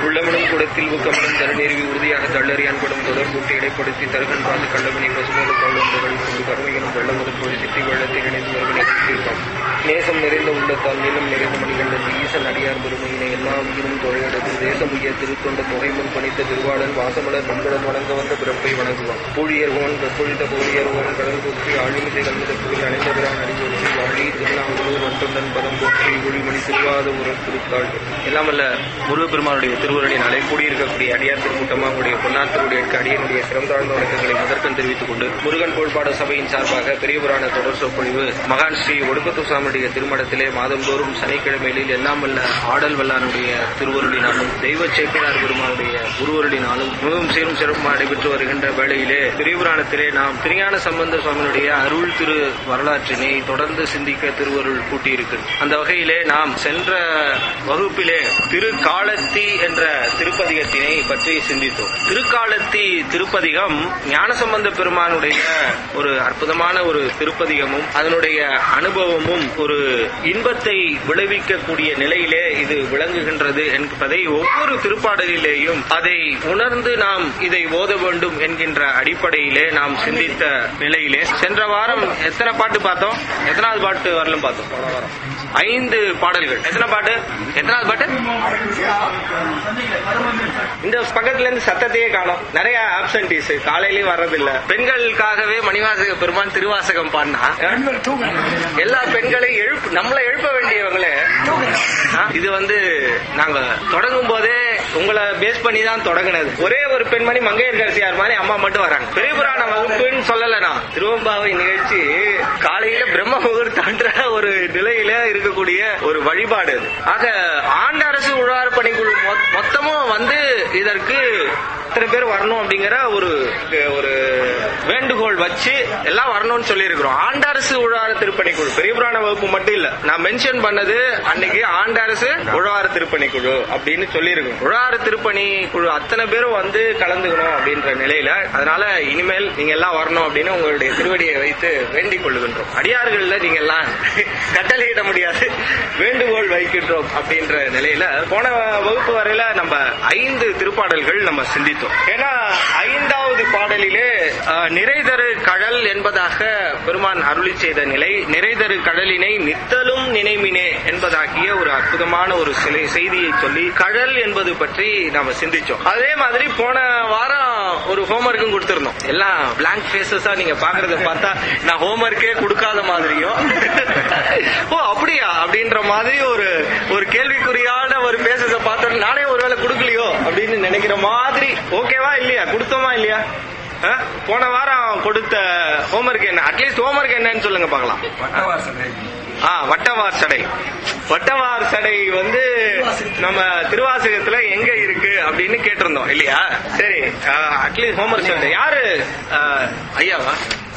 உள்ளமனும் குடத்தில் ஊக்கமனும் தருநேர்வி உறுதியாக தள்ளறியான் படும் தொடர் கூட்டி இடைப்படுத்தி தருகன் பாது கள்ளமணி பசுமோடு கவுளந்தகள் கொண்டு கருமைகளும் வெள்ளமுடன் பொழி சித்தி வெள்ளத்தில் இணைந்து வருவனை தீர்ப்பான் நேசம் நிறைந்த உள்ளத்தால் நீளம் நிறைந்த மணிகண்டன் ஈசன் அடியார் பெருமையினை எல்லா உயிரும் தொழையெடுத்து தேசம் உய்ய திருத்தொண்ட தொகைமுன் பணித்த திருவாளன் வாசமலர் மண்கடன் வணங்க வந்த பிறப்பை வணங்குவான் பூழியர்கோன் வெப்பொழித்த பூழியர்கோன் கடல் போற்றி ஆழிமிசை கல்வித புகழ் அணைந்த பிரான் அடிபோற்றி வாழி திருநாவலூர் வன்றுடன் பதம் போற்றி ஒளிமணி திருவாத ஒரு திருத்தாள் எல்லாமல்ல முருகப்பெருமானுடைய திருவுருளினாலே கூடியிருக்கக்கூடிய அடியார் திருக்கூட்டமாக உடைய பொன்னாத்தருடைய அடியனுடைய சிரம் தாழ்ந்த வணக்கங்களை முதற்கண் தெரிவித்துக் கொண்டு முருகன் கோட்பாட சபையின் சார்பாக பெரிய புராண தொடர் சொற்பொழிவு மகான் ஸ்ரீ ஒடுக்கத்து சுவாமியுடைய திருமணத்திலே மாதந்தோறும் சனிக்கிழமைகளில் எல்லாம் வல்ல ஆடல் வல்லானுடைய திருவருளினாலும் தெய்வ சேக்கிரார் பெருமானுடைய குருவருளினாலும் மிகவும் சீரும் சிறப்புமாக நடைபெற்று வருகின்ற வேளையிலே பெரிய புராணத்திலே நாம் திருஞான சம்பந்த சுவாமியுடைய அருள் திரு வரலாற்றினை தொடர்ந்து சிந்திக்க திருவருள் கூட்டியிருக்கிறது அந்த வகையிலே நாம் சென்ற வகுப்பிலே திருக்காலத்தி என்ற திருப்பதிகத்தினை பற்றி சிந்தித்தோம் திருக்காலத்தி திருப்பதிகம் ஞானசம்பந்த பெருமானுடைய ஒரு அற்புதமான ஒரு திருப்பதிகமும் அதனுடைய அனுபவமும் ஒரு இன்பத்தை விளைவிக்கக்கூடிய நிலையிலே இது விளங்குகின்றது என்பதை ஒவ்வொரு திருப்பாடலிலேயும் அதை உணர்ந்து நாம் இதை ஓத வேண்டும் என்கின்ற அடிப்படையிலே நாம் சிந்தித்த நிலையிலே சென்ற வாரம் எத்தனை பாட்டு பார்த்தோம் எத்தனாவது பாட்டு வரலும் பார்த்தோம் போன வாரம் ஐந்து பாடல்கள் எத்தனை பாட்டு எத்தனாவது பாட்டு இந்த பக்கத்துல இருந்து சத்தத்தையே காணும் நிறைய ஆப்சன்டிஸ் காலையிலயும் வர்றதில்ல பெண்களுக்காகவே மணிவாசக பெருமான் திருவாசகம் பாடினா எல்லா பெண்களையும் எழுப்பு நம்மளை எழுப்ப வேண்டியவங்களே ஆ, இது வந்து நாங்க தொடங்கும் போதே உங்களை பேஸ் பண்ணி தான் தொடங்கினது ஒரே ஒரு பெண்மணி மங்கையர்கரசியார் மாதிரி அம்மா மட்டும் வராங்க பெரிய புராண வகுப்புன்னு சொல்லல நான் திருவம்பாவை நிகழ்ச்சி காலையில பிரம்ம முகூர்த்தன்ற ஒரு நிலையில இருக்கக்கூடிய ஒரு வழிபாடு அது ஆக ஆண்ட அரசு உழவார் பணிக்குழு மொ- மொத்தமும் வந்து இதற்கு இத்தனை பேர் வரணும் அப்படிங்கிற ஒரு ஒரு வேண்டுகோள் வச்சு எல்லாம் வரணும்னு சொல்லி இருக்கிறோம் ஆண்டரசு உழவார திருப்பணிக்குழு பெரிய புராண வகுப்பு மட்டும் இல்ல நான் மென்ஷன் பண்ணது அன்னைக்கு ஆண்டரசு உழவார திருப்பணிக்குழு அப்படின்னு சொல்லி இருக்கோம் உழவார திருப்பணி குழு அத்தனை பேரும் வந்து கலந்துக்கணும் அப்படின்ற நிலையில அதனால இனிமேல் நீங்க எல்லாம் வரணும் அப்படின்னு உங்களுடைய திருவடியை வைத்து வேண்டிக் கொள்ளுகின்றோம் அடியார்கள்ல நீங்க எல்லாம் கட்டளையிட முடியாது வேண்டுகோள் வைக்கின்றோம் அப்படின்ற நிலையில போன வகுப்பு வரையில நம்ம ஐந்து திருப்பாடல்கள் நம்ம சிந்தித்தோம் ஏன்னா ஐந்தாவது பாடலிலே அஹ், நிறைதரு கடல் என்பதாக பெருமான் அருளி செய்த நிலை நிறைதரு கடலினை நித்தலும் நினைமினே என்பதாகிய ஒரு அற்புதமான ஒரு சிலை செய்தியை சொல்லி கடல் என்பது பற்றி நாம சிந்திச்சோம் அதே மாதிரி போன வாரம் ஒரு ஹோம்ஒர்க்கும் கொடுத்திருந்தோம் எல்லாம் பிளாங்க் ஃபேஸஸா நீங்க பாக்குறத பார்த்தா நான் ஹோம்ஒர்க்கே கொடுக்காத மாதிரியும் ஓ அப்படியா அப்படின்ற மாதிரி ஒரு ஒரு கேள்விக்குறியான ஒரு பேசஸ பார்த்தோம் நானே ஒருவேளை கொடுக்கலையோ அப்படின்னு நினைக்கிற மாதிரி ஓகேவா இல்லையா கொடுத்தோமா இல்லையா ஆ? போன வாரம் கொடுத்த ஹோம்ஒர்க் என்ன அட்லீஸ்ட் ஹோம்ஒர்க் என்னன்னு சொல்லுங்க பார்க்கலாம் ஆ வட்டவார் சடை வட்டவார் சடை வந்து நம்ம திருவாசகத்துல எங்க இருக்கு அப்படின்னு கேட்டிருந்தோம் இல்லையா சரி அட்லீஸ்ட் ஹோம்ஒர்க் சொல்லுங்க யாரு ஆ, ஐயாவா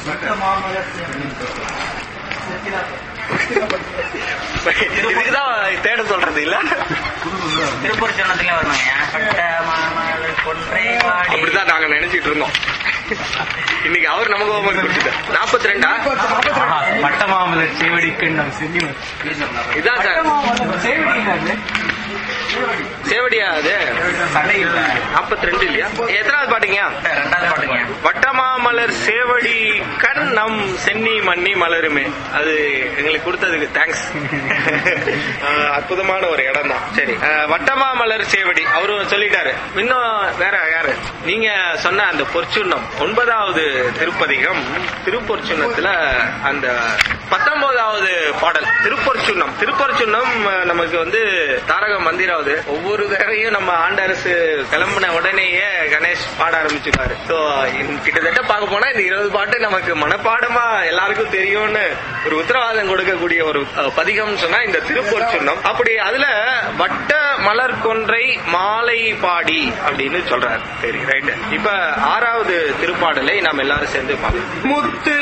இதுக்குதான் தேட சொல்றது இல்ல திருப்பூர் சொன்னதுல வரணுங்க பட்ட மாமலை கொன்றை வாடி அப்படிதான் நாங்க நினைச்சிட்டு இருந்தோம் இன்னைக்கு அவர் நமக்கு ஹோம்ஒர்க் கொடுத்துட்டார் நாற்பத்தி ரெண்டா பட்ட மாமலர் சேவடிக்கு நம் செஞ்சு இதான் சார் சேவடியா அது சடை இல்ல நாற்பத்தி ரெண்டு இல்லையா எத்தனாவது பாட்டுங்கயா ரெண்டாவது பாட்டுங்க வட்டமாமலர் சேவடி கண் நம் சென்னி மன்னி மலருமே அது எங்களுக்கு கொடுத்ததுக்கு தேங்க்ஸ் அற்புதமான ஒரு இடம் தான் சரி அஹ், வட்டமாமலர் சேவடி அவரு சொல்லிட்டாரு இன்னும் வேற யாரு நீங்க சொன்ன அந்த பொற்சுண்ணம் ஒன்பதாவது திருப்பதிகம் திருப்பொற்சுண்ணத்துல அந்த பத்தொன்பதாவது பாடல் திருப்பொற்சுண்ணம் திருப்பொற்சுண்ணம் அஹ், நமக்கு வந்து தாரக மந்திரம் அது ஒவ்வொரு தடவையும் நம்ம ஆண்டரசு கிளம்புன உடனேயே கணேஷ் பாட ஆரம்பிச்சுக்காரு சோ கிட்டத்தட்ட பார்க்க போனா இந்த இருபது பாட்டு நமக்கு மனப்பாடமா எல்லாருக்கும் தெரியும்னு ஒரு உத்தரவாதம் கொடுக்கக்கூடிய ஒரு அஹ், பதிகம் சொன்னா இந்த திருப்பூர் சொன்னோம் அப்படி அதுல வட்ட மலர் கொன்றை மாலை பாடி அப்படின்னு சொல்றாரு சரி ரைட் இப்ப ஆறாவது திருப்பாடலை நாம் எல்லாரும் சேர்ந்து பார்க்கலாம் முத்து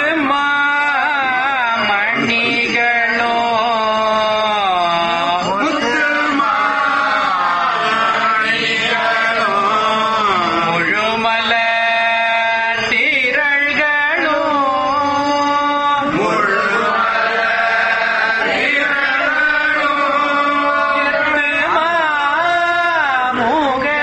மணிகளோ முழுமல திரள்களோ முக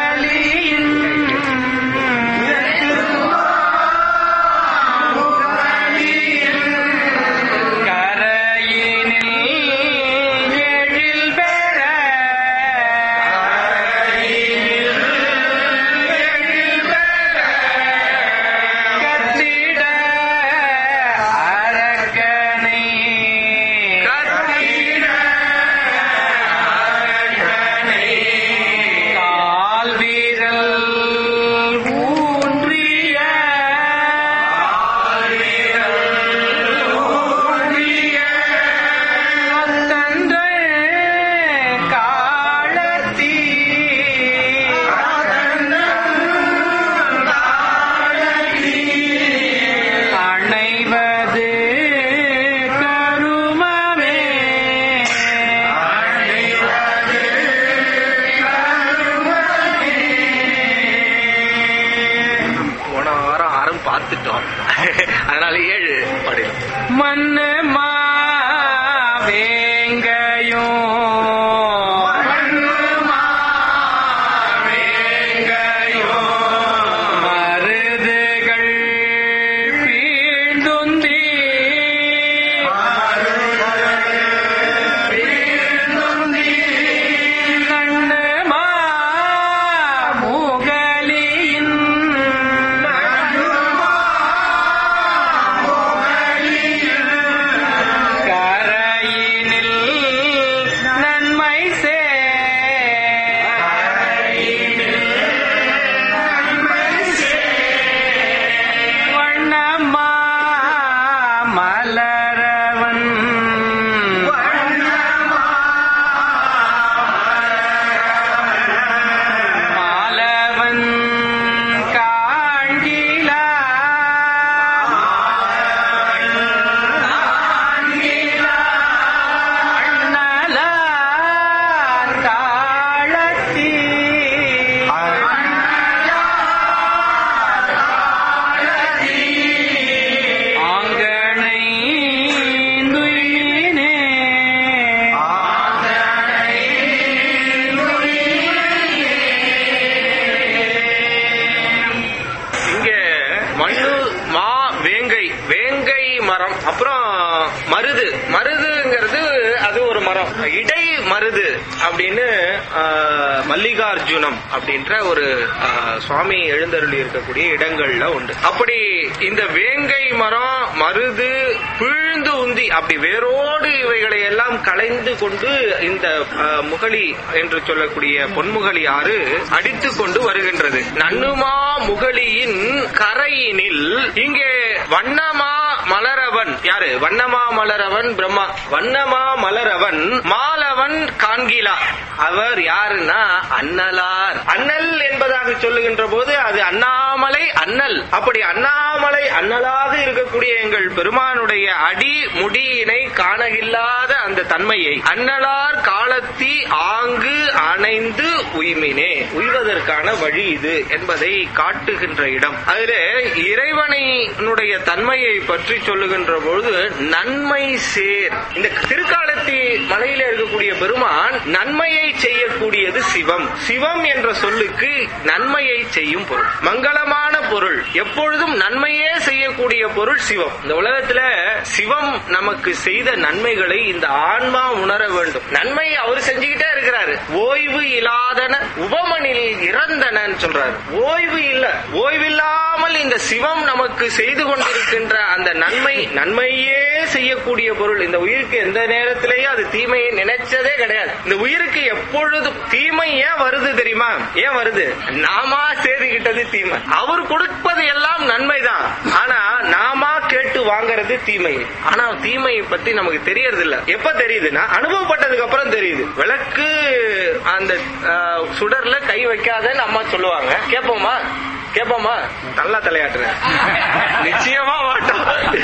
மரம் அப்புறம் மருது மருதுங்கிறது அது ஒரு மரம் இடை மருது அப்படின்னு ஆஹ், மல்லிகார்ஜுனம் அப்படின்ற ஒரு ஆஹ், சுவாமி எழுந்தருளி இருக்கக்கூடிய இடங்கள்ல உண்டு அப்படி இந்த வேங்கை மரம் மருது பிழ்ந்து உந்தி அப்படி வேரோடு இவைகளை எல்லாம் களைந்து கொண்டு இந்த ஆஹ், முகலி என்று சொல்லக்கூடிய பொன்முகலி ஆறு அடித்து கொண்டு வருகின்றது நன்னுமா முகலியின் கரையினில் இங்கே வண்ணமா மலரவன் யாரு வண்ணமா மலரவன் பிரம்மா வண்ணமா மலரவன் மாலவன் காண்கிலா அவர் யாருன்னா அண்ணலார் அண்ணல் என்பதாக சொல்லுகின்ற போது அது அண்ணாமலை அண்ணல் அப்படி அண்ணாமலை அண்ணலாக இருக்கக்கூடிய எங்கள் பெருமானுடைய அடி முடியினை காணகில்லாத அந்த தன்மையை அண்ணலார் காலத்தி ஆங்கு அணைந்து உய்மினே உய்வதற்கான வழி இது என்பதை காட்டுகின்ற இடம் அதில இறைவனைனுடைய தன்மையை பற்றி சொல்லுகின்ற பொழுது நன்மை சேர் இந்த திருக்காலத்தி மலையில இருக்கக்கூடிய பெருமான் நன்மையை செய்யக்கூடியது சிவம் சிவம் என்ற சொல்லுக்கு நன்மையை செய்யும் பொருள் மங்களமான பொருள் எப்பொழுதும் நன்மையே செய்யக்கூடிய பொருள் சிவம் இந்த உலகத்துல சிவம் நமக்கு செய்த நன்மைகளை இந்த ஆன்மா உணர வேண்டும் நன்மை அவர் செஞ்சுக்கிட்டே இருக்கிறாரு ஓய்வு இல்லாதன உபமனில் இறந்தனன்னு சொல்றாரு ஓய்வு இல்ல ஓய்வில்லாமல் இந்த சிவம் நமக்கு செய்து கொண்டிருக்கின்ற அந்த நன்மை நன்மையே செய்யக்கூடிய பொருள் இந்த உயிருக்கு எந்த நேரத்திலேயும் அது தீமையை நினைச்சதே கிடையாது இந்த உயிருக்கு எப்பொழுதும் தீமை ஏன் வருது தெரியுமா ஏன் வருது நாமா சேதிக்கிட்டது தீமை அவர் கொடுப்பது எல்லாம் நன்மைதான் ஆனா நாமா கேட்டு வாங்குறது தீமை ஆனா தீமையை பத்தி நமக்கு தெரியறது இல்ல எப்ப தெரியுதுன்னா அனுபவப்பட்டதுக்கு அப்புறம் தெரியுது விளக்கு அந்த ஆஹ், சுடர்ல கை வைக்காதன்னு அம்மா சொல்லுவாங்க கேட்போமா கேட்போமா நல்லா தலையாட்டுறேன் நிச்சயமா மாட்டோம்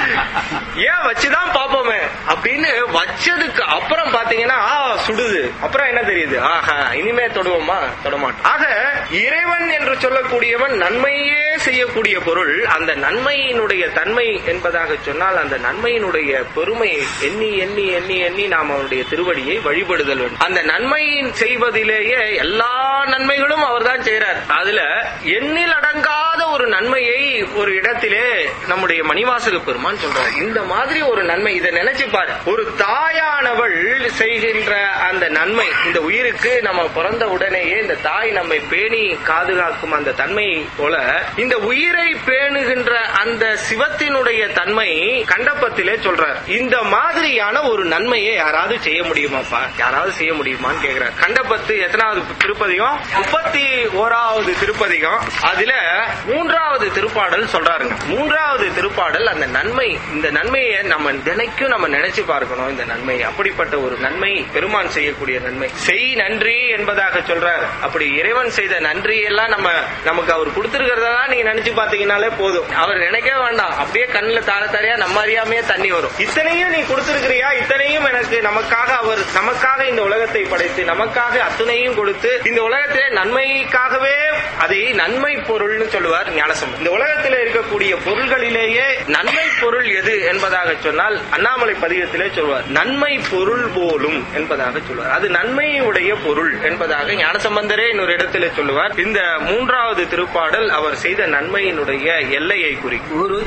ஏன் வச்சுதான் பாப்போமே அப்படின்னு வச்சதுக்கு அப்புறம் பாத்தீங்கன்னா ஆ சுடுது அப்புறம் என்ன தெரியுது ஆஹா இனிமே தொடுவோமா தொட மாட்டோம் ஆக இறைவன் என்று சொல்லக்கூடியவன் நன்மையே செய்யக்கூடிய பொருள் அந்த நன்மையினுடைய தன்மை என்பதாக சொன்னால் அந்த நன்மையினுடைய பெருமையை எண்ணி எண்ணி எண்ணி எண்ணி நாம் அவருடைய திருவடியை வழிபடுதல் வேண்டும் அந்த நன்மையின் செய்வதிலேயே எல்லா நன்மைகளும் அவர்தான் செய்யறார் அதுல எண்ணில் அடங்காத ஒரு நன்மையை ஒரு இடத்திலே நம்முடைய மணிவாசக பெருமான் சொல்றார் இந்த மாதிரி ஒரு நன்மை இதை நினைச்சு பாரு ஒரு தாயானவள் செய்கின்ற அந்த நன்மை இந்த உயிருக்கு நம்ம பிறந்த உடனேயே இந்த தாய் நம்மை பேணி காதுகாக்கும் அந்த தன்மை போல இந்த உயிரை பேணுகின்ற அந்த சிவத்தினுடைய தன்மை கண்டப்பத்திலே சொல்றார் இந்த மாதிரியான ஒரு நன்மையை யாராவது செய்ய முடியுமாப்பா யாராவது செய்ய முடியுமான்னு கேக்குறார் கண்டப்பத்து எத்தனாவது திருப்பதிகம் முப்பத்தி ஓராவது திருப்பதிகம் அதுல மூன்றாவது திருப்பாடல் சொல்றாருங்க மூன்றாவது திருப்பாடல் அந்த நன்மை இந்த நன்மையை நம்ம தினைக்கும் நம்ம நினைச்சு பார்க்கணும் இந்த நன்மை அப்படிப்பட்ட ஒரு நன்மை பெருமான் செய்யக்கூடிய நன்மை செய் நன்றி என்பதாக சொல்றார் அப்படி இறைவன் செய்த நன்றி எல்லாம் நம்ம நமக்கு அவர் கொடுத்திருக்கிறதா நீங்க நினைச்சு பாத்தீங்கன்னாலே போதும் அவர் நினைக்க வேண்டாம் அப்படியே கண்ணுல தார தாரையா நம்ம அறியாமையே தண்ணி வரும் இத்தனையும் நீ கொடுத்திருக்கிறியா இத்தனையும் எனக்கு நமக்காக அவர் நமக்காக இந்த உலகத்தை படைத்து நமக்காக அத்தனையும் கொடுத்து இந்த உலகத்திலே நன்மைக்காகவே அதை நன்மை பொருள்னு சொல்லுவார் ஞானசம்பந்தர் இந்த உலகத்திலே இருக்கக்கூடிய பொருள்களிலேயே நன்மை பொருள் எது என்பதாக சொன்னால் அண்ணாமலை பதிகத்திலே சொல்வார் நன்மை பொருள் போலும் என்பதாக சொல்வார் அது நன்மையுடைய பொருள் என்பதாக ஞானசம்பந்தரே இன்னொரு இடத்திலே சொல்லுவார் இந்த மூன்றாவது திருப்பாடல் அவர் செய்த நன்மையினுடைய எல்லையை குறிக்கும் குரு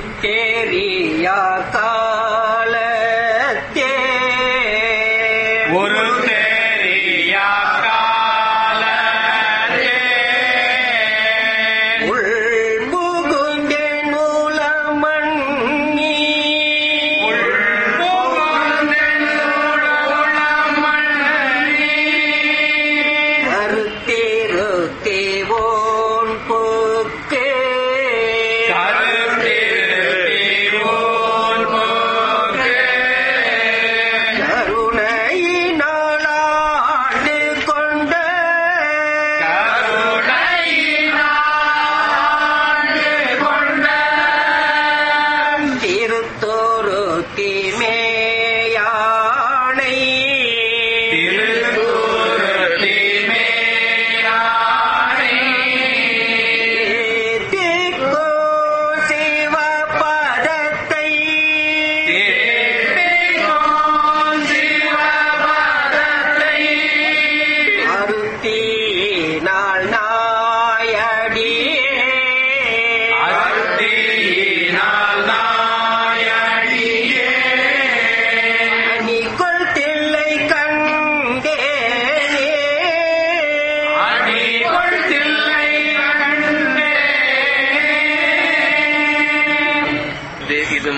தேரியா காலத்தே ஒரு தேரியா காலத்தே உள்புகுந்தேன் உளமண்ணி கருத்தேருத்தேவோன் புக்கே கருணையினாளாண்டு கொண்ட திருத்தோரு தீமேயானை திக்கோ சிவபதத்தை அருத்தினால் நாயடியே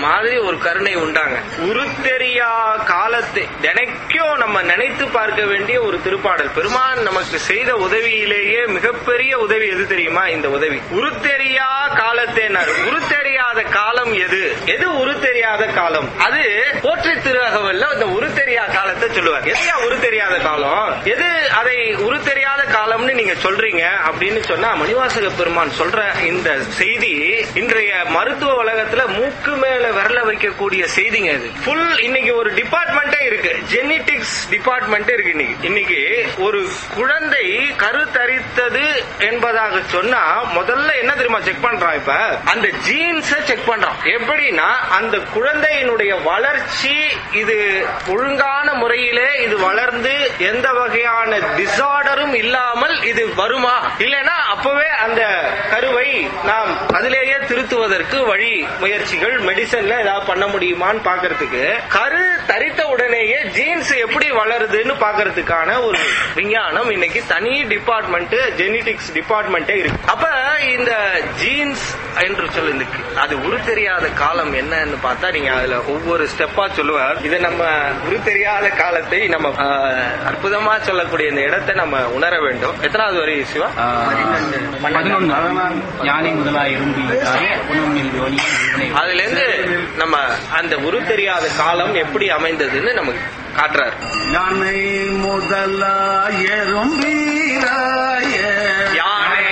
மாதிரி ஒரு கருணை உண்டாங்க உருத்தெரியா காலத்தை தினைக்கும் நம்ம நினைத்து பார்க்க வேண்டிய ஒரு திருப்பாடல் பெருமான் நமக்கு செய்த உதவியிலேயே மிகப்பெரிய உதவி எது தெரியுமா இந்த உதவி உருத்தெரியா காலத்தேனார் உருத்தெரியாத காலம் எது எது உருத்தெரியாத காலம் அது போற்றி திருவகவல்ல இந்த உருத்தெரியா காலத்தை சொல்லுவார் எதையா உருத்தெரியாத காலம் எது அதை உருத்தெரியாத காலம்னு நீங்க சொல்றீங்க அப்படின்னு சொன்னா மணிவாசக பெருமான் சொல்ற இந்த செய்தி இன்றைய மருத்துவ உலகத்துல மூக்கு மேல விரல வைக்கக்கூடிய செய்திங்க இது ஃபுல் இன்னைக்கு ஒரு டிபார்ட்மெண்டே இருக்கு ஜெனட்டிக்ஸ் டிபார்ட்மெண்ட் இருக்கு இன்னைக்கு இன்னைக்கு ஒரு குழந்தை கருத்தரித்தது என்பதாக சொன்னா முதல்ல என்ன தெரியுமா செக் பண்றான் இப்ப அந்த ஜீன்ஸ செக் பண்றான் எப்படின்னா அந்த குழந்தையினுடைய வளர்ச்சி இது ஒழுங்கான முறையிலே இது வளர்ந்து எந்த வகையான டிசார்டரும் இல்லாமல் இது வருமா இல்லைன்னா அப்பவே அந்த கருவை நாம் அதிலேயே திருத்துவதற்கு வழி முயற்சிகள் மெடிசன்ல ஏதாவது பண்ண முடியுமான்னு பாக்குறதுக்கு கரு தரித்த உடனேயே ஜீன்ஸ் எப்படி வளருதுன்னு பாக்குறதுக்கான ஒரு விஞ்ஞானம் இன்னைக்கு தனி டிபார்ட்மெண்ட் ஜெனடிக்ஸ் டிபார்ட்மெண்டே இருக்கு அப்ப இந்த ஜீன்ஸ் என்று சொல்லி இந்த அது உரு தெரியாத காலம் என்னன்னு பார்த்தா நீங்க அதுல ஒவ்வொரு ஸ்டெப்பா சொல்லுவார் இது நம்ம உரு தெரியாத காலத்தை நம்ம ஆஹ், அற்புதமா சொல்லக்கூடிய இந்த இடத்தை நம்ம உணர வேண்டும் எத்தனாவது வரை சிவா பதினொன்று யானை முதலாய் இரும்பி உணவில் யோனி அதுல இருந்து நம்ம அந்த உரு தெரியாத காலம் எப்படி அமைந்ததுன்னு நமக்கு காட்டுறாரு யானை முதலாயரும் வீராய யானை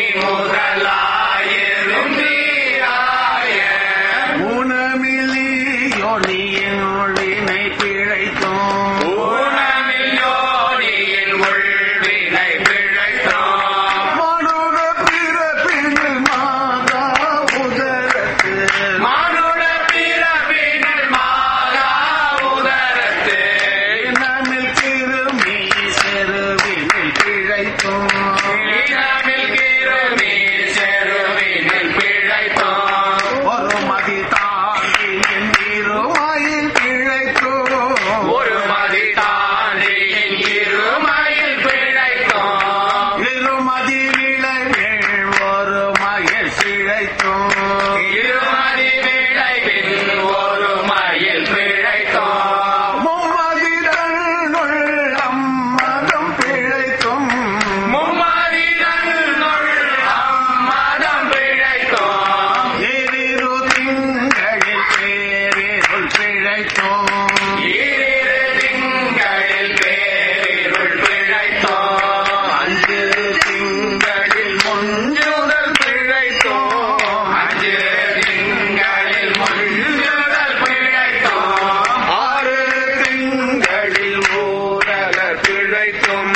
ஊனமிலி யோனியின் ஒளினை பிழைத்தோம் மானுட பிறப்பினில் மாதா உதரத்து இனமில் கிருமி செருவினில் பிழைத்தோம் ஒரு மதி தாண்டி என் இருவாயில் பிழைத்தோம் ஒரு இருமதி விளைவில் ஒரு மகிழ் சிழைத்தோம் மும்மதி தன்னுள் அம்மதம் பிழைத்தோம் ஏறிரு திங்களில் பேரிருள் பிழைத்தோம் அஞ்சு திங்களில் முன்னுதல் பிழைத்தோம் ஆறு திங்களில் ஊரலர் பிழைத்தோம்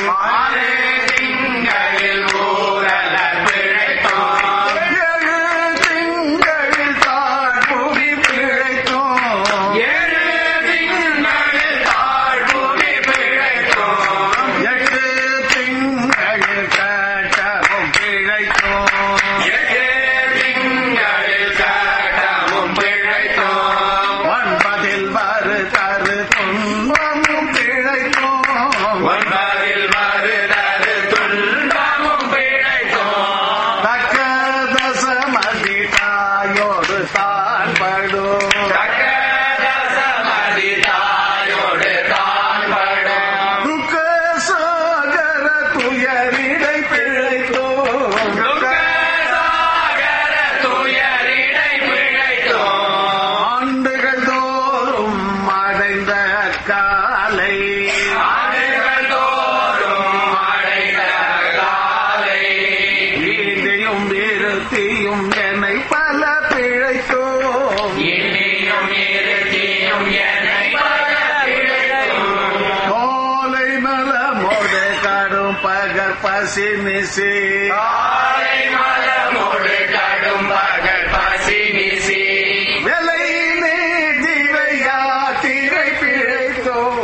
ஏழு திங்களில் தாழ்புவி பிழைத்தோம் எட்டு திங்களில் கட்டவும் பிழைத்தோம் ஒன்பதில் வரு தரு துன்பமும் பிழைத்தோம் தக்க தசமதி தாயோடு தான் படும் துக்க சாகர துயரிடை பிழைத்தோம் ஆண்டுகள் தோறும் அடைந்த காலை வீண்டையும் விருத்தியும் என்னை பல பிழைத்தோம் கோலை நலமோடு கடும் பகல் பசி நிசி விலை நீதிரையா திரை பிழைத்தோம்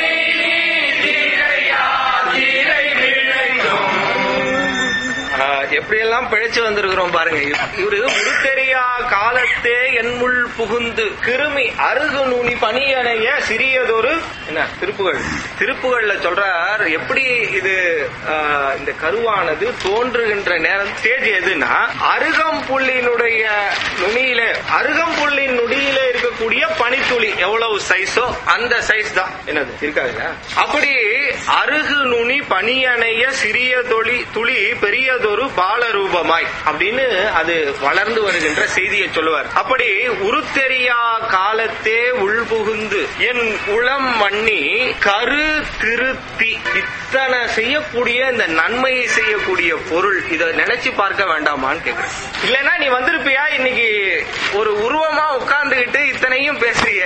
ஆஹ், எப்படியெல்லாம் பிழைச்சு வந்திருக்கிறோம் பாருங்க இவரு உருத்தெரியா காலத்தே என்முள் புகுந்து கிருமி அருகு நுனி பணியணைய சிறியதொரு என்ன திருப்புகள் திருப்புகள்ல சொல்றார் எப்படி இது ஆஹ், இந்த கருவானது தோன்றுகின்ற நேரம் ஸ்டேஜ் எதுன்னா அருகம்புல்லினுடைய நுனியில அருகம்புல்லின் நுடியில இருக்கக்கூடிய பனித்துளி எவ்வளவு சைஸோ அந்த சைஸ் தான் என்னது இருக்காதுல்ல அப்படி அருகு நுனி பனியணைய சிறிய தொளி துளி பெரியதொரு பாலரூபமாய் அப்படின்னு அது வளர்ந்து வருகின்ற செய்தியை சொல்லுவார் அப்படி உருத்தெரியா காலத்தே உள்புகுந்து என் உளம் மண்ணி கரு திருத்தி இத்தனை செய்யக்கூடிய இந்த நன்மையை செய்யக்கூடிய பொருள் இதை நினைச்சு பார்க்க வேண்டாமான்னு கேக்குறேன் இல்லைன்னா நீ வந்திருப்பியா இன்னைக்கு ஒரு உருவமா உட்கார்ந்துகிட்டு இத்தனையும் பேசுறிய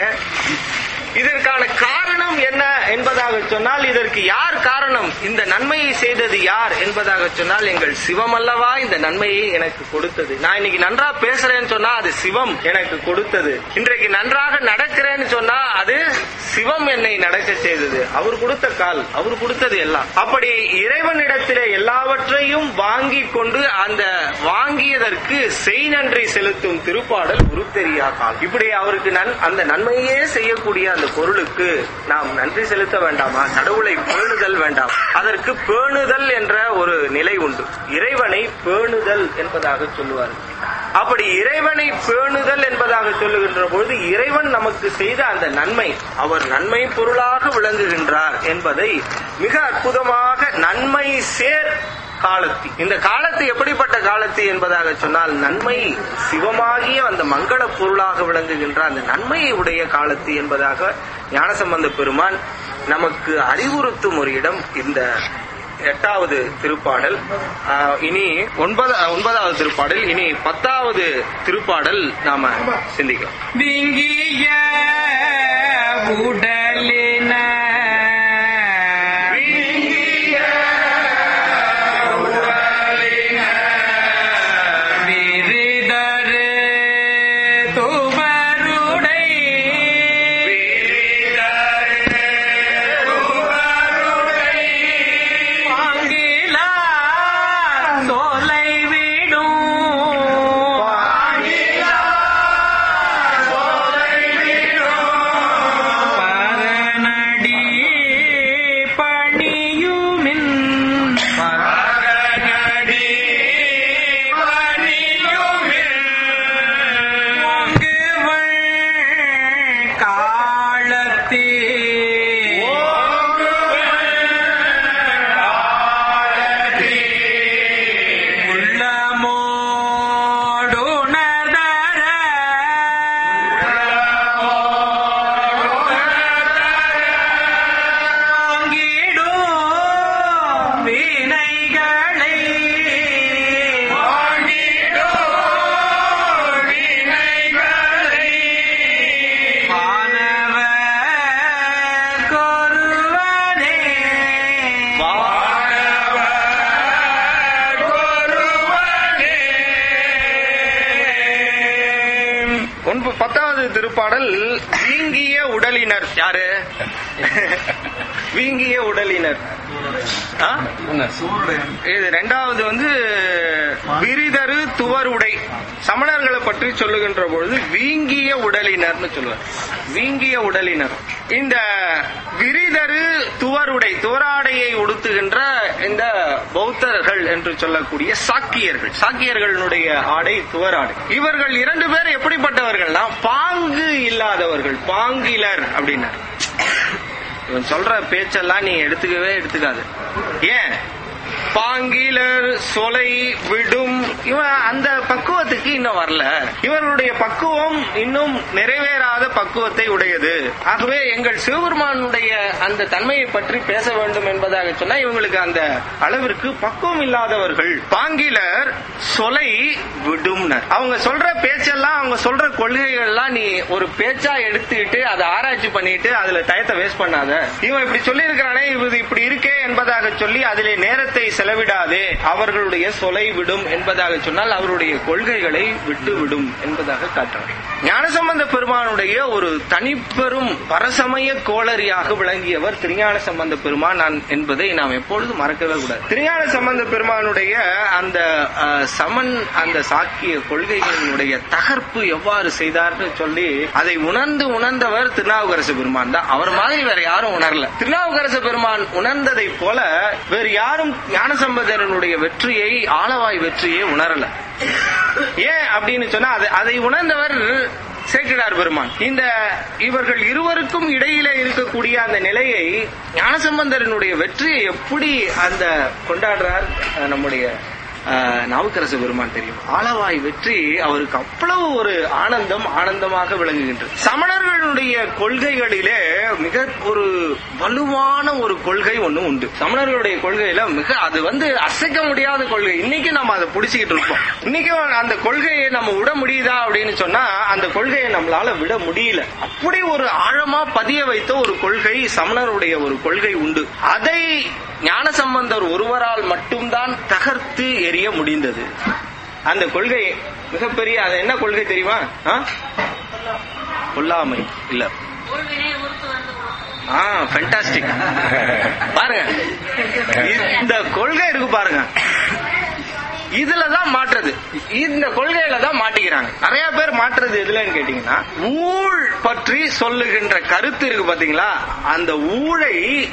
இதற்கான காரணம் என்ன என்பதாக சொன்னால் இதற்கு யார் காரணம் இந்த நன்மையை செய்தது யார் என்பதாக சொன்னால் எங்கள் சிவம் அல்லவா இந்த நன்மையை எனக்கு கொடுத்தது நான் இன்னைக்கு நன்றா பேசுறேன்னு சொன்னா அது சிவம் எனக்கு கொடுத்தது இன்றைக்கு நன்றாக நடக்கிறேன்னு சொன்னா அது சிவம் என்னை நடக்க செய்தது அவர் கொடுத்த கால் அவர் கொடுத்தது எல்லாம் அப்படி இறைவனிடத்திலே எல்லாவற்றையும் வாங்கி கொண்டு அந்த வாங்கியதற்கு செய் நன்றி செலுத்தும் திருப்பாடல் உருத்தெரியா கால் இப்படி அவருக்கு நன்- அந்த நன்மையே செய்யக்கூடிய அந்த பொருளுக்கு நாம் நன்றி செலுத்த வேண்டாமா கடவுளை பேணுதல் வேண்டாம் அதற்கு பேணுதல் என்ற ஒரு நிலை உண்டு இறைவனை பேணுதல் என்பதாக சொல்லுவார்கள் அப்படி இறைவனை பேணுதல் என்பதாக சொல்லுகின்ற பொழுது இறைவன் நமக்கு செய்த அந்த நன்மை அவர் நன்மை பொருளாக விளங்குகின்றார் என்பதை மிக அற்புதமாக நன்மை சேர் காலத்தி இந்த காலத்து எப்படிப்பட்ட காலத்து என்பதாக சொன்னால் நன்மை சிவமாகிய அந்த மங்கள பொருளாக விளங்குகின்ற அந்த நன்மையை உடைய காலத்து என்பதாக ஞானசம்பந்த பெருமான் நமக்கு அறிவுறுத்தும் ஒரு இடம் இந்த எட்டாவது திருப்பாடல் ஆஹ், இனி ஒன்பது ஒன்பதாவது திருப்பாடல் இனி பத்தாவது திருப்பாடல் நாம சிந்திக்கலாம் விங்கிய உடலின விரிதரு துவருடை பாங்கிலா தொலைவிடும் பரநடி பணியுமின் பரநடி பணியுமின் ஓங்குவள் காலத்தே உள்ளமோடுணர்தர வாங்கிடும் வினைகளை மாணவர் கொருவனே ஒன்பது பத்தாவது திருப்பாடல் வீங்கிய உடலினர் யாரு வீங்கிய உடலினர் ஆ? இது ரெண்டாவது வந்து விரிதரு துவருடை சமணர்களை பற்றி சொல்லுகின்ற பொழுது வீங்கிய உடலினர்னு சொல்லுவார் வீங்கிய உடலினர் இந்த விரிதரு துவருடை துவராடையை உடுத்துகின்ற இந்த பௌத்தர்கள் என்று சொல்லக்கூடிய சாக்கியர்கள் சாக்கியர்களுடைய ஆடை துவராடை இவர்கள் இரண்டு பேர் எப்படிப்பட்டவர்கள்னா பாங்கு இல்லாதவர்கள் பாங்கிலர் அப்படின்னார் இவன் சொல்ற பேச்செல்லாம் நீ எடுத்துக்கவே எடுத்துக்காது ஏன் பாங்கிலர் சொலை விடும் இவன் அந்த பக்குவத்துக்கு இன்னும் வரல இவர்களுடைய பக்குவம் இன்னும் நிறைவேறாத பக்குவத்தை உடையது ஆகவே எங்கள் சிவபெருமானுடைய அந்த தன்மையை பற்றி பேச வேண்டும் என்பதாக சொன்னா இவங்களுக்கு அந்த அளவிற்கு பக்குவம் இல்லாதவர்கள் பாங்கிலர் சொலை விடும்னர் அவங்க சொல்ற பேச்செல்லாம் அவங்க சொல்ற கொள்கைகள்லாம் நீ ஒரு பேச்சா எடுத்துக்கிட்டு அதை ஆராய்ச்சி பண்ணிட்டு அதுல டயத்தை வேஸ்ட் பண்ணாத இவன் இப்படி சொல்லி இருக்கிறானே இது இப்படி இருக்கே என்பதாக சொல்லி அதிலே நேரத்தை செலவிடாதே அவர்களுடைய சொலை விடும் என்பதாக சொன்னால் அவருடைய கொள்கைகளை விட்டு விடும் என்பதாக காட்டுறார் ஞானசம்பந்த பெருமானுடைய ஒரு தனிப்பெரும் பரசமய கோளரியாக விளங்கியவர் திருஞான சம்பந்த பெருமான் நான் என்பதை நாம் எப்பொழுதும் மறக்கவே கூடாது திருஞான சம்பந்த பெருமானுடைய அந்த அஹ், சமன் அந்த சாக்கிய கொள்கைகளினுடைய தகர்ப்பு எவ்வாறு செய்தார்னு சொல்லி அதை உணர்ந்து உணர்ந்தவர் திருநாவுக்கரசு பெருமான் தான் அவர் மாதிரி வேற யாரும் உணரல திருநாவுக்கரசு பெருமான் உணர்ந்ததை போல வேறு யாரும் ஞானசம்பந்தரனுடைய வெற்றியை ஆளவாய் வெற்றியை உணரல ஏன் அப்படின்னு சொன்னா அது- அதை உணர்ந்தவர் சேக்கிடார் பெருமான் இந்த இவர்கள் இருவருக்கும் இடையில இருக்கக்கூடிய அந்த நிலையை ஞானசம்பந்தரனுடைய வெற்றியை எப்படி அந்த கொண்டாடுறார் அஹ், நம்முடைய அஹ், நாவுக்கரசு பெருமான் தெரியும் ஆளவாய் வெற்றி அவருக்கு அவ்வளவு ஒரு ஆனந்தம் ஆனந்தமாக விளங்குகின்றது சமணர்களுடைய கொள்கைகளிலே மிக ஒரு வலுவான ஒரு கொள்கை ஒண்ணு உண்டு சமணர்களுடைய கொள்கையில மிக அது வந்து அசைக்க முடியாத கொள்கை இன்னைக்கு நம்ம அதை புடிச்சுக்கிட்டு இருப்போம் இன்னைக்கு அந்த கொள்கையை நம்ம விட முடியுதா அப்படின்னு சொன்னா அந்த கொள்கையை நம்மளால விட முடியல அப்படி ஒரு ஆழமா பதிய வைத்த ஒரு கொள்கை சமணருடைய ஒரு கொள்கை உண்டு அதை ஞானசம்பந்தர் ஒருவரால் மட்டும்தான் தகர்த்து எறிய முடிந்தது அந்த கொள்கை மிகப்பெரிய அது என்ன கொள்கை தெரியுமா ஆ? கொல்லாமை இல்ல ஆ ஃபென்டாஸ்டிக் பாருங்க இந்த கொள்கை இருக்கு பாருங்க இதுலதான் மாற்றுறது இந்த கொள்கையில தான் மாட்டிக்கிறாங்க நிறைய பேர் மாற்றுறது எதுலன்னு கேட்டீங்கன்னா ஊழ் பற்றி சொல்லுகின்ற கருத்து இருக்கு பாத்தீங்களா அந்த ஊழை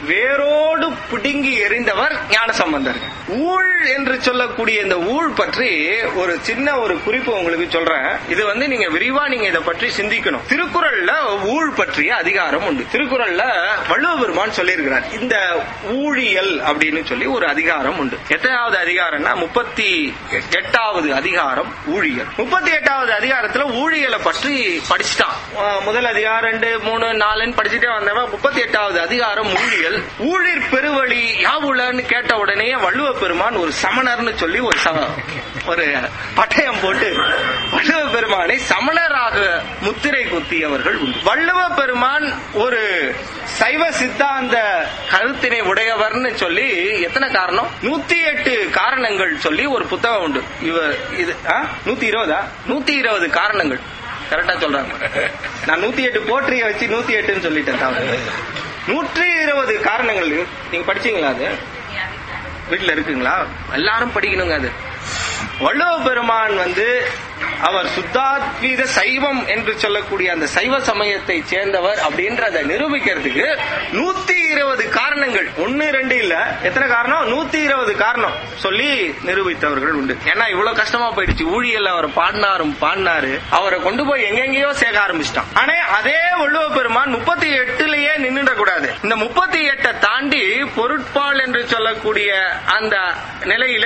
வேரோடு பிடுங்கி எறிந்தவர் ஞானசம்பந்தர் ஊழ் என்று சொல்லக்கூடிய இந்த ஊழ் பற்றி ஒரு சின்ன ஒரு குறிப்பு உங்களுக்கு சொல்றேன் இது வந்து நீங்க விரிவா நீங்க இதை பற்றி சிந்திக்கணும் திருக்குறள்ல ஊழ் பற்றிய அதிகாரம் உண்டு திருக்குறள்ல வள்ளுவ பெருமான் சொல்லியிருக்கிறார் இந்த ஊழியல் அப்படின்னு சொல்லி ஒரு அதிகாரம் உண்டு எத்தனாவது அதிகாரம்னா முப்பத்தி எட்டாவது அதிகாரம் ஊழியல் முப்பத்தி எட்டாவது அதிகாரத்துல ஊழியலை பற்றி படிச்சுட்டான் அஹ் முதல் அதிகாரம் ரெண்டு மூணு நாலுன்னு படிச்சுட்டே வந்தவன் முப்பத்தி எட்டாவது அதிகாரம் ஊழியல் ஊழிர் பெருவழி யாவுலன்னு கேட்ட உடனே வள்ளுவ பெருமான் ஒரு சமணர்னு சொல்லி ஒரு ச- ஒரு பட்டயம் போட்டு வள்ளுவ பெருமானை சமணராக முத்திரை குத்தியவர்கள் உண்டு வள்ளுவ பெருமான் ஒரு சைவ சித்தாந்த கருத்தினை உடையவர்னு சொல்லி எத்தனை காரணம் நூத்தி எட்டு காரணங்கள் சொல்லி ஒரு புத்தகம் உண்டு இவ இது நூத்தி இருபதா நூத்தி இருபது காரணங்கள் கரெக்டா சொல்றாங்க நான் நூத்தி எட்டு போற்றிய வச்சு நூத்தி எட்டுன்னு சொல்லிட்டேன் தவறு நூற்றி இருபது காரணங்கள் நீங்க படிச்சீங்களா அது வீட்டுல இருக்குங்களா எல்லாரும் படிக்கணுங்க அது வள்ளுவ பெருமான் வந்து அவர் சுத்தாத்வீத சைவம் என்று சொல்லக்கூடிய அந்த சைவ சமயத்தை சேர்ந்தவர் அப்படின்றத நிரூபிக்கிறதுக்கு நூத்தி இருபது காரணங்கள் ஒன்னு ரெண்டு இல்ல எத்தனை காரணம் நூத்தி இருபது காரணம் சொல்லி நிரூபித்தவர்கள் உண்டு ஏன்னா இவ்வளவு கஷ்டமா போயிடுச்சு ஊழியல் அவர் பாடினாரும் பாடினாரு அவரை கொண்டு போய் எங்கெங்கேயோ சேர்க்க ஆரம்பிச்சிட்டான் ஆனா அதே வள்ளுவ பெருமான் முப்பத்தி எட்டுலயே நின்றுட கூடாது இந்த முப்பத்தி எட்டை தாண்டி பொருட்பால் என்று சொல்லக்கூடிய அந்த நிலையில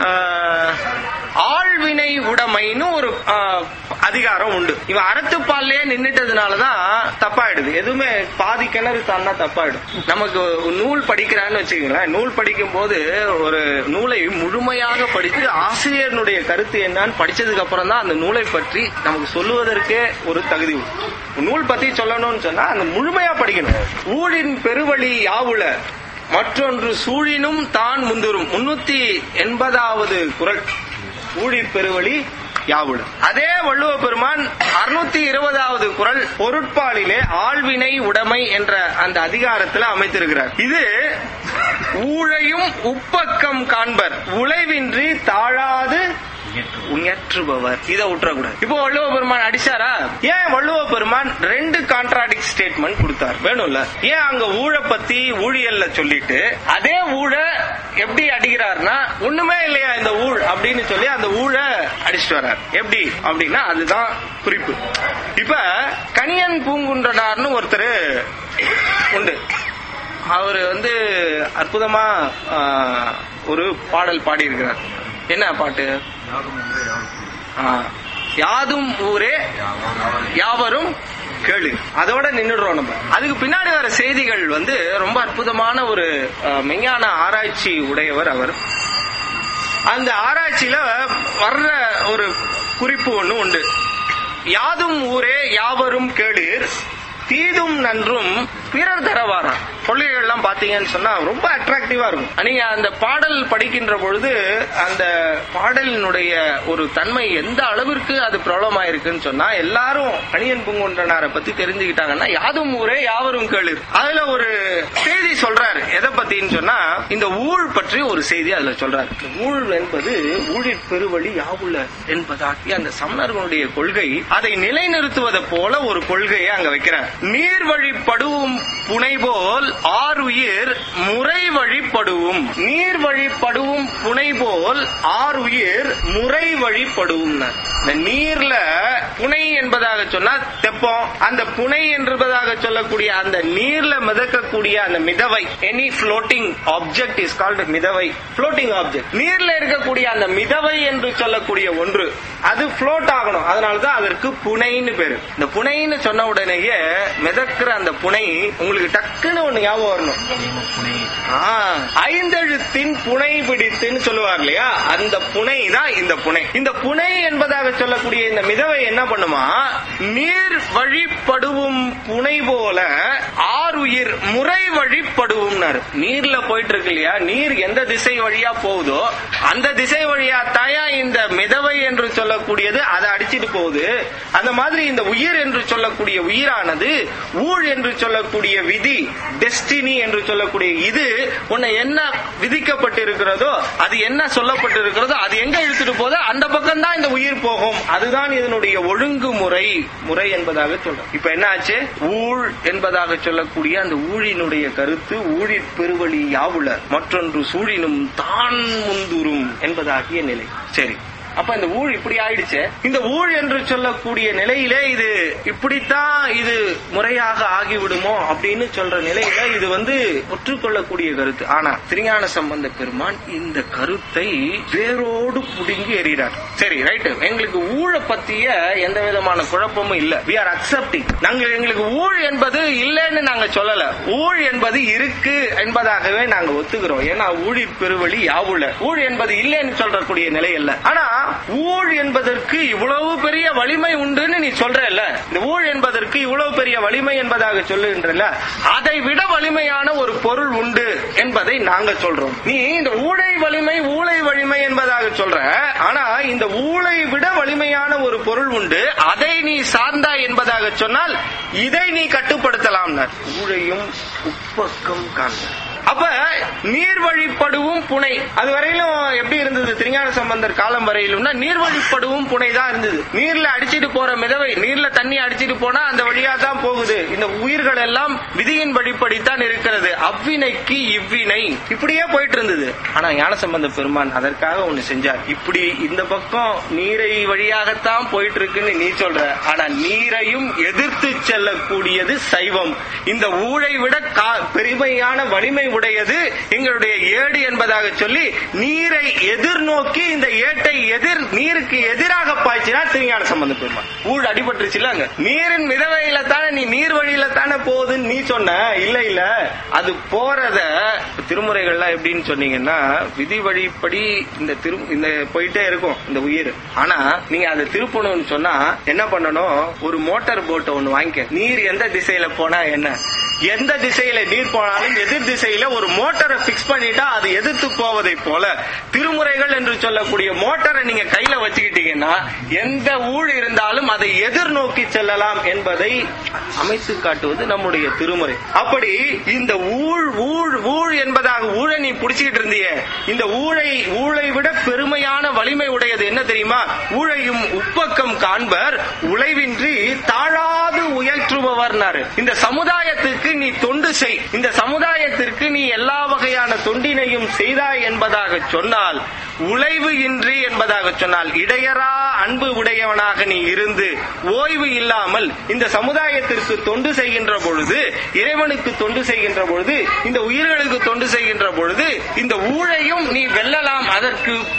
ஆஹ், ஆழ்வினை உடைமைன்னு ஒரு ஆஹ், அதிகாரம் உண்டு இவன் அறத்துப்பால்லே நின்னுட்டதுனாலதான் தப்பாயிடுது எதுவுமே பாதி கிணறு தாண்டா தப்பாயிடும் நமக்கு நூல் படிக்கிறான்னு வச்சுக்கோங்களேன் நூல் படிக்கும் போது ஒரு நூலை முழுமையாக படித்து ஆசிரியனுடைய கருத்து என்னன்னு படிச்சதுக்கு அப்புறம் தான் அந்த நூலை பற்றி நமக்கு சொல்லுவதற்கே ஒரு தகுதி உண்டு. நூல் பத்தி சொல்லணும்னு சொன்னா அந்த முழுமையா படிக்கணும் ஊழின் பெருவழி யாவுல மற்றொன்று சூழினும் தான் முந்துரும் முன்னூத்தி எண்பதாவது குரல் ஊழிற் பெருவழி யாவுல அதே வள்ளுவ பெருமான் அறுநூத்தி இருபதாவது குரல் பொருட்பாலிலே ஆழ்வினை உடைமை என்ற அந்த அதிகாரத்துல அமைத்திருக்கிறார் இது ஊழையும் உப்பக்கம் காண்பர் உழைவின்றி தாழாது உயற்றுபவர் இதை விட்டுறக்கூடாது இப்போ வள்ளுவ பெருமான் அடிச்சாரா ஏன் வள்ளுவ பெருமான் ரெண்டு கான்ட்ராடிக் ஸ்டேட்மெண்ட் கொடுத்தார் வேணும்ல ஏன் அங்க ஊழ பத்தி ஊழியல்ல சொல்லிட்டு அதே ஊழ எப்படி அடிக்கிறார்னா ஒண்ணுமே இல்லையா இந்த ஊழ் அப்படின்னு சொல்லி அந்த ஊழ அடிச்சிட்டு வர்றார் எப்படி அப்படின்னா அதுதான் குறிப்பு இப்ப கனியன் பூங்குன்றனார்னு ஒருத்தர் உண்டு அவர் வந்து அற்புதமா ஆஹ், ஒரு பாடல் பாடியிருக்கிறார் என்ன பாட்டு ஆ, யாதும் ஊரே யாவரும் கேளு அதோட நின்னுடுறோம் நம்ம அதுக்கு பின்னாடி வர செய்திகள் வந்து ரொம்ப அற்புதமான ஒரு அஹ், மெய்ஞான ஆராய்ச்சி உடையவர் அவர் அந்த ஆராய்ச்சியில வர்ற ஒரு குறிப்பு ஒண்ணு உண்டு யாதும் ஊரே யாவரும் கேளீர் தீதும் நன்றும் பிறர் தரவாரா கொள்கைகள்லாம் பாத்தீங்கன்னு சொன்னா ரொம்ப அட்ராக்டிவா இருக்கும் நீங்க அந்த பாடல் படிக்கின்ற பொழுது அந்த பாடலினுடைய ஒரு தன்மை எந்த அளவிற்கு அது பிரபலமாயிருக்குன்னு சொன்னா எல்லாரும் அணியன் பூங்குன்றனாரை பத்தி தெரிஞ்சுக்கிட்டாங்கன்னா யாதும் ஊரே யாவரும் கேளு அதுல ஒரு செய்தி சொல்றாரு எதை பத்தின்னு சொன்னா இந்த ஊழ் பற்றி ஒரு செய்தி அதுல சொல்றாரு இந்த ஊழ் என்பது ஊழிற் பெருவழி யாவுல என்பதாகிய அந்த சமணர்களுடைய கொள்கை அதை நிலைநிறுத்துவதை போல ஒரு கொள்கையை அங்க வைக்கிறார் நீர் வழிப்படுவும் புனை போல் ஆறுயிர் முறை வழிப்படுவும் நீர் வழிப்படுவும் புனை போல் ஆறுயிர் முறை வழிப்படுவும் இந்த நீர்ல புனை என்பதாக சொன்னா தெப்பம் அந்த புனை என்பதாக சொல்லக்கூடிய அந்த நீர்ல மிதக்கக்கூடிய அந்த மிதவை any floating object is called மிதவை floating ஆப்ஜெக்ட் நீர்ல இருக்கக்கூடிய அந்த மிதவை என்று சொல்லக்கூடிய ஒன்று அது float ஆகணும் அதனாலதான் அதற்கு புனைன்னு பேரு இந்த புனைன்னு சொன்ன உடனேயே மிதக்கிற அந்த புனை உங்களுக்கு டக்குன்னு ஒண்ணு ஞாபகம் வரணும் ஆ, ஐந்தெழுத்தின் புனை பிடித்துன்னு சொல்லுவார் இல்லையா அந்த புனை தான் இந்த புனை இந்த புனை என்பதாக சொல்லக்கூடிய இந்த மிதவை என்ன பண்ணுமா நீர் வழிப்படுவும் புனை போல ஆறுயிர் முறை வழிப்படுவும் நீர்ல போயிட்டு இருக்கு இல்லையா நீர் எந்த திசை வழியா போகுதோ அந்த திசை வழியா தாயா இந்த மிதவை என்று சொல்லக்கூடியது அதை அடிச்சிட்டு போகுது அந்த மாதிரி இந்த உயிர் என்று சொல்லக்கூடிய உயிரானது ஊழ் என்று சொல்லக்கூடிய விதி டெஸ்டினி என்று சொல்லக்கூடிய இது உன்னை என்ன விதிக்கப்பட்டிருக்கிறதோ அது என்ன சொல்லப்பட்டிருக்கிறதோ அது எங்க இழுத்துட்டு போதோ அந்த பக்கம் தான் இந்த உயிர் போகும் அதுதான் இதனுடைய ஒழுங்குமுறை முறை என்பதாக சொல்றோம் இப்ப என்ன ஆச்சு ஊழ் என்பதாக சொல்லக்கூடிய அந்த ஊழினுடைய கருத்து ஊழிற் பெருவழி யாவுல மற்றொன்று சூழினும் தான் முந்துரும் என்பதாகிய நிலை சரி அப்ப இந்த ஊழ் இப்படி ஆயிடுச்சு இந்த ஊழ் என்று சொல்லக்கூடிய நிலையிலே இது இப்படித்தான் இது முறையாக ஆகிவிடுமோ அப்படின்னு சொல்ற நிலையில இது வந்து ஒற்றுக்கொள்ளக்கூடிய கருத்து ஆனா திருஞான சம்பந்த பெருமான் இந்த கருத்தை வேரோடு புடுங்கி எறிகிறார் சரி ரைட் எங்களுக்கு ஊழ பத்திய எந்த விதமான குழப்பமும் இல்ல வி ஆர் அக்செப்டிங் நாங்க எங்களுக்கு ஊழ் என்பது இல்லைன்னு நாங்க சொல்லல ஊழ் என்பது இருக்கு என்பதாகவே நாங்க ஒத்துக்கிறோம் ஏன்னா ஊழிற் பெருவழி யாவுல ஊழ் என்பது இல்லைன்னு சொல்றக்கூடிய நிலை அல்ல ஆனா ஊழ் என்பதற்கு இவ்வளவு பெரிய வலிமை உண்டுன்னு நீ சொல்றல இந்த ஊழ் என்பதற்கு இவ்வளவு பெரிய வலிமை என்பதாக சொல்லுகின்றல அதை விட வலிமையான ஒரு பொருள் உண்டு என்பதை நாங்க சொல்றோம் நீ இந்த ஊழை வலிமை ஊழை வலிமை என்பதாக சொல்ற ஆனா இந்த ஊழை விட வலிமையான ஒரு பொருள் உண்டு அதை நீ சார்ந்தாய் என்பதாக சொன்னால் இதை நீ கட்டுப்படுத்தலாம் ஊழையும் உப்பக்கம் காண்க அப்ப நீர் வழிப்படுவும் புனை அது வரையிலும் எப்படி இருந்தது திருஞான சம்பந்தர் காலம் வரையிலும்னா நீர் வழிப்படுவும் புனை தான் இருந்தது நீர்ல அடிச்சிட்டு போற மிதவை நீர்ல தண்ணி அடிச்சிட்டு போனா அந்த வழியா தான் போகுது இந்த உயிர்கள் எல்லாம் விதியின் வழிப்படித்தான் இருக்கிறது அவ்வினைக்கு இவ்வினை இப்படியே போயிட்டு இருந்தது ஆனா ஞான சம்பந்த பெருமான் அதற்காக ஒண்ணு செஞ்சார் இப்படி இந்த பக்கம் நீரை வழியாகத்தான் போயிட்டு இருக்குன்னு நீ சொல்ற ஆனா நீரையும் எதிர்த்து செல்லக்கூடியது சைவம் இந்த ஊழை விட கா- பெருமையான வலிமை உடையது எங்களுடைய ஏடு என்பதாக சொல்லி நீரை எதிர்நோக்கி இந்த ஏட்டை எதிர் நீருக்கு எதிராக பாய்ச்சினா திருஞான சம்பந்த பெருமான் ஊழ் அடிபட்டுருச்சுல அங்க நீரின் மிதவையில தானே நீ நீர் வழியில தானே போகுதுன்னு நீ சொன்ன இல்ல இல்ல அது போறத திருமுறைகள்லாம் எப்படின்னு சொன்னீங்கன்னா விதி வழிப்படி இந்த திரு இந்த போயிட்டே இருக்கும் இந்த உயிர் ஆனா நீங்க அதை திருப்பணும்னு சொன்னா என்ன பண்ணணும் ஒரு மோட்டார் போட்டை ஒண்ணு வாங்கிக்க நீர் எந்த திசையில போனா என்ன எந்த திசையில நீர் போனாலும் எதிர் திசையில ஒரு மோட்டரை பிக்ஸ் பண்ணிட்டா அது எதிர்த்து போவதை போல திருமுறைகள் என்று சொல்லக்கூடிய மோட்டரை நீங்க கையில வச்சுக்கிட்டீங்கன்னா எந்த ஊழ் இருந்தாலும் அதை எதிர்நோக்கி செல்லலாம் என்பதை அமைத்து காட்டுவது நம்முடைய திருமுறை அப்படி இந்த ஊழ் ஊழ் ஊழ் என்பதாக ஊழை நீ புடிச்சுக்கிட்டு இருந்தியே இந்த ஊழை ஊழை விட பெருமையான வலிமை உடையது என்ன தெரியுமா ஊழையும் உப்பக்கம் காண்பர் உழைவின்றி தாழாது உயற்றுபவர்னாரு இந்த சமுதாயத்துக்கு நீ தொண்டு செய் இந்த சமுதாயத்திற்கு நீ எல்லா வகையான தொண்டினையும் செய்தாய் என்பதாக சொன்னால் உழைவு இன்றி என்பதாக சொன்னால் இடையரா அன்பு உடையவனாக நீ இருந்து ஓய்வு இல்லாமல் இந்த சமுதாயத்திற்கு தொண்டு செய்கின்ற பொழுது இறைவனுக்கு தொண்டு செய்கின்ற பொழுது இந்த உயிர்களுக்கு தொண்டு செய்கின்ற பொழுது இந்த ஊழையும் நீ வெல்லலாம் அதற்கு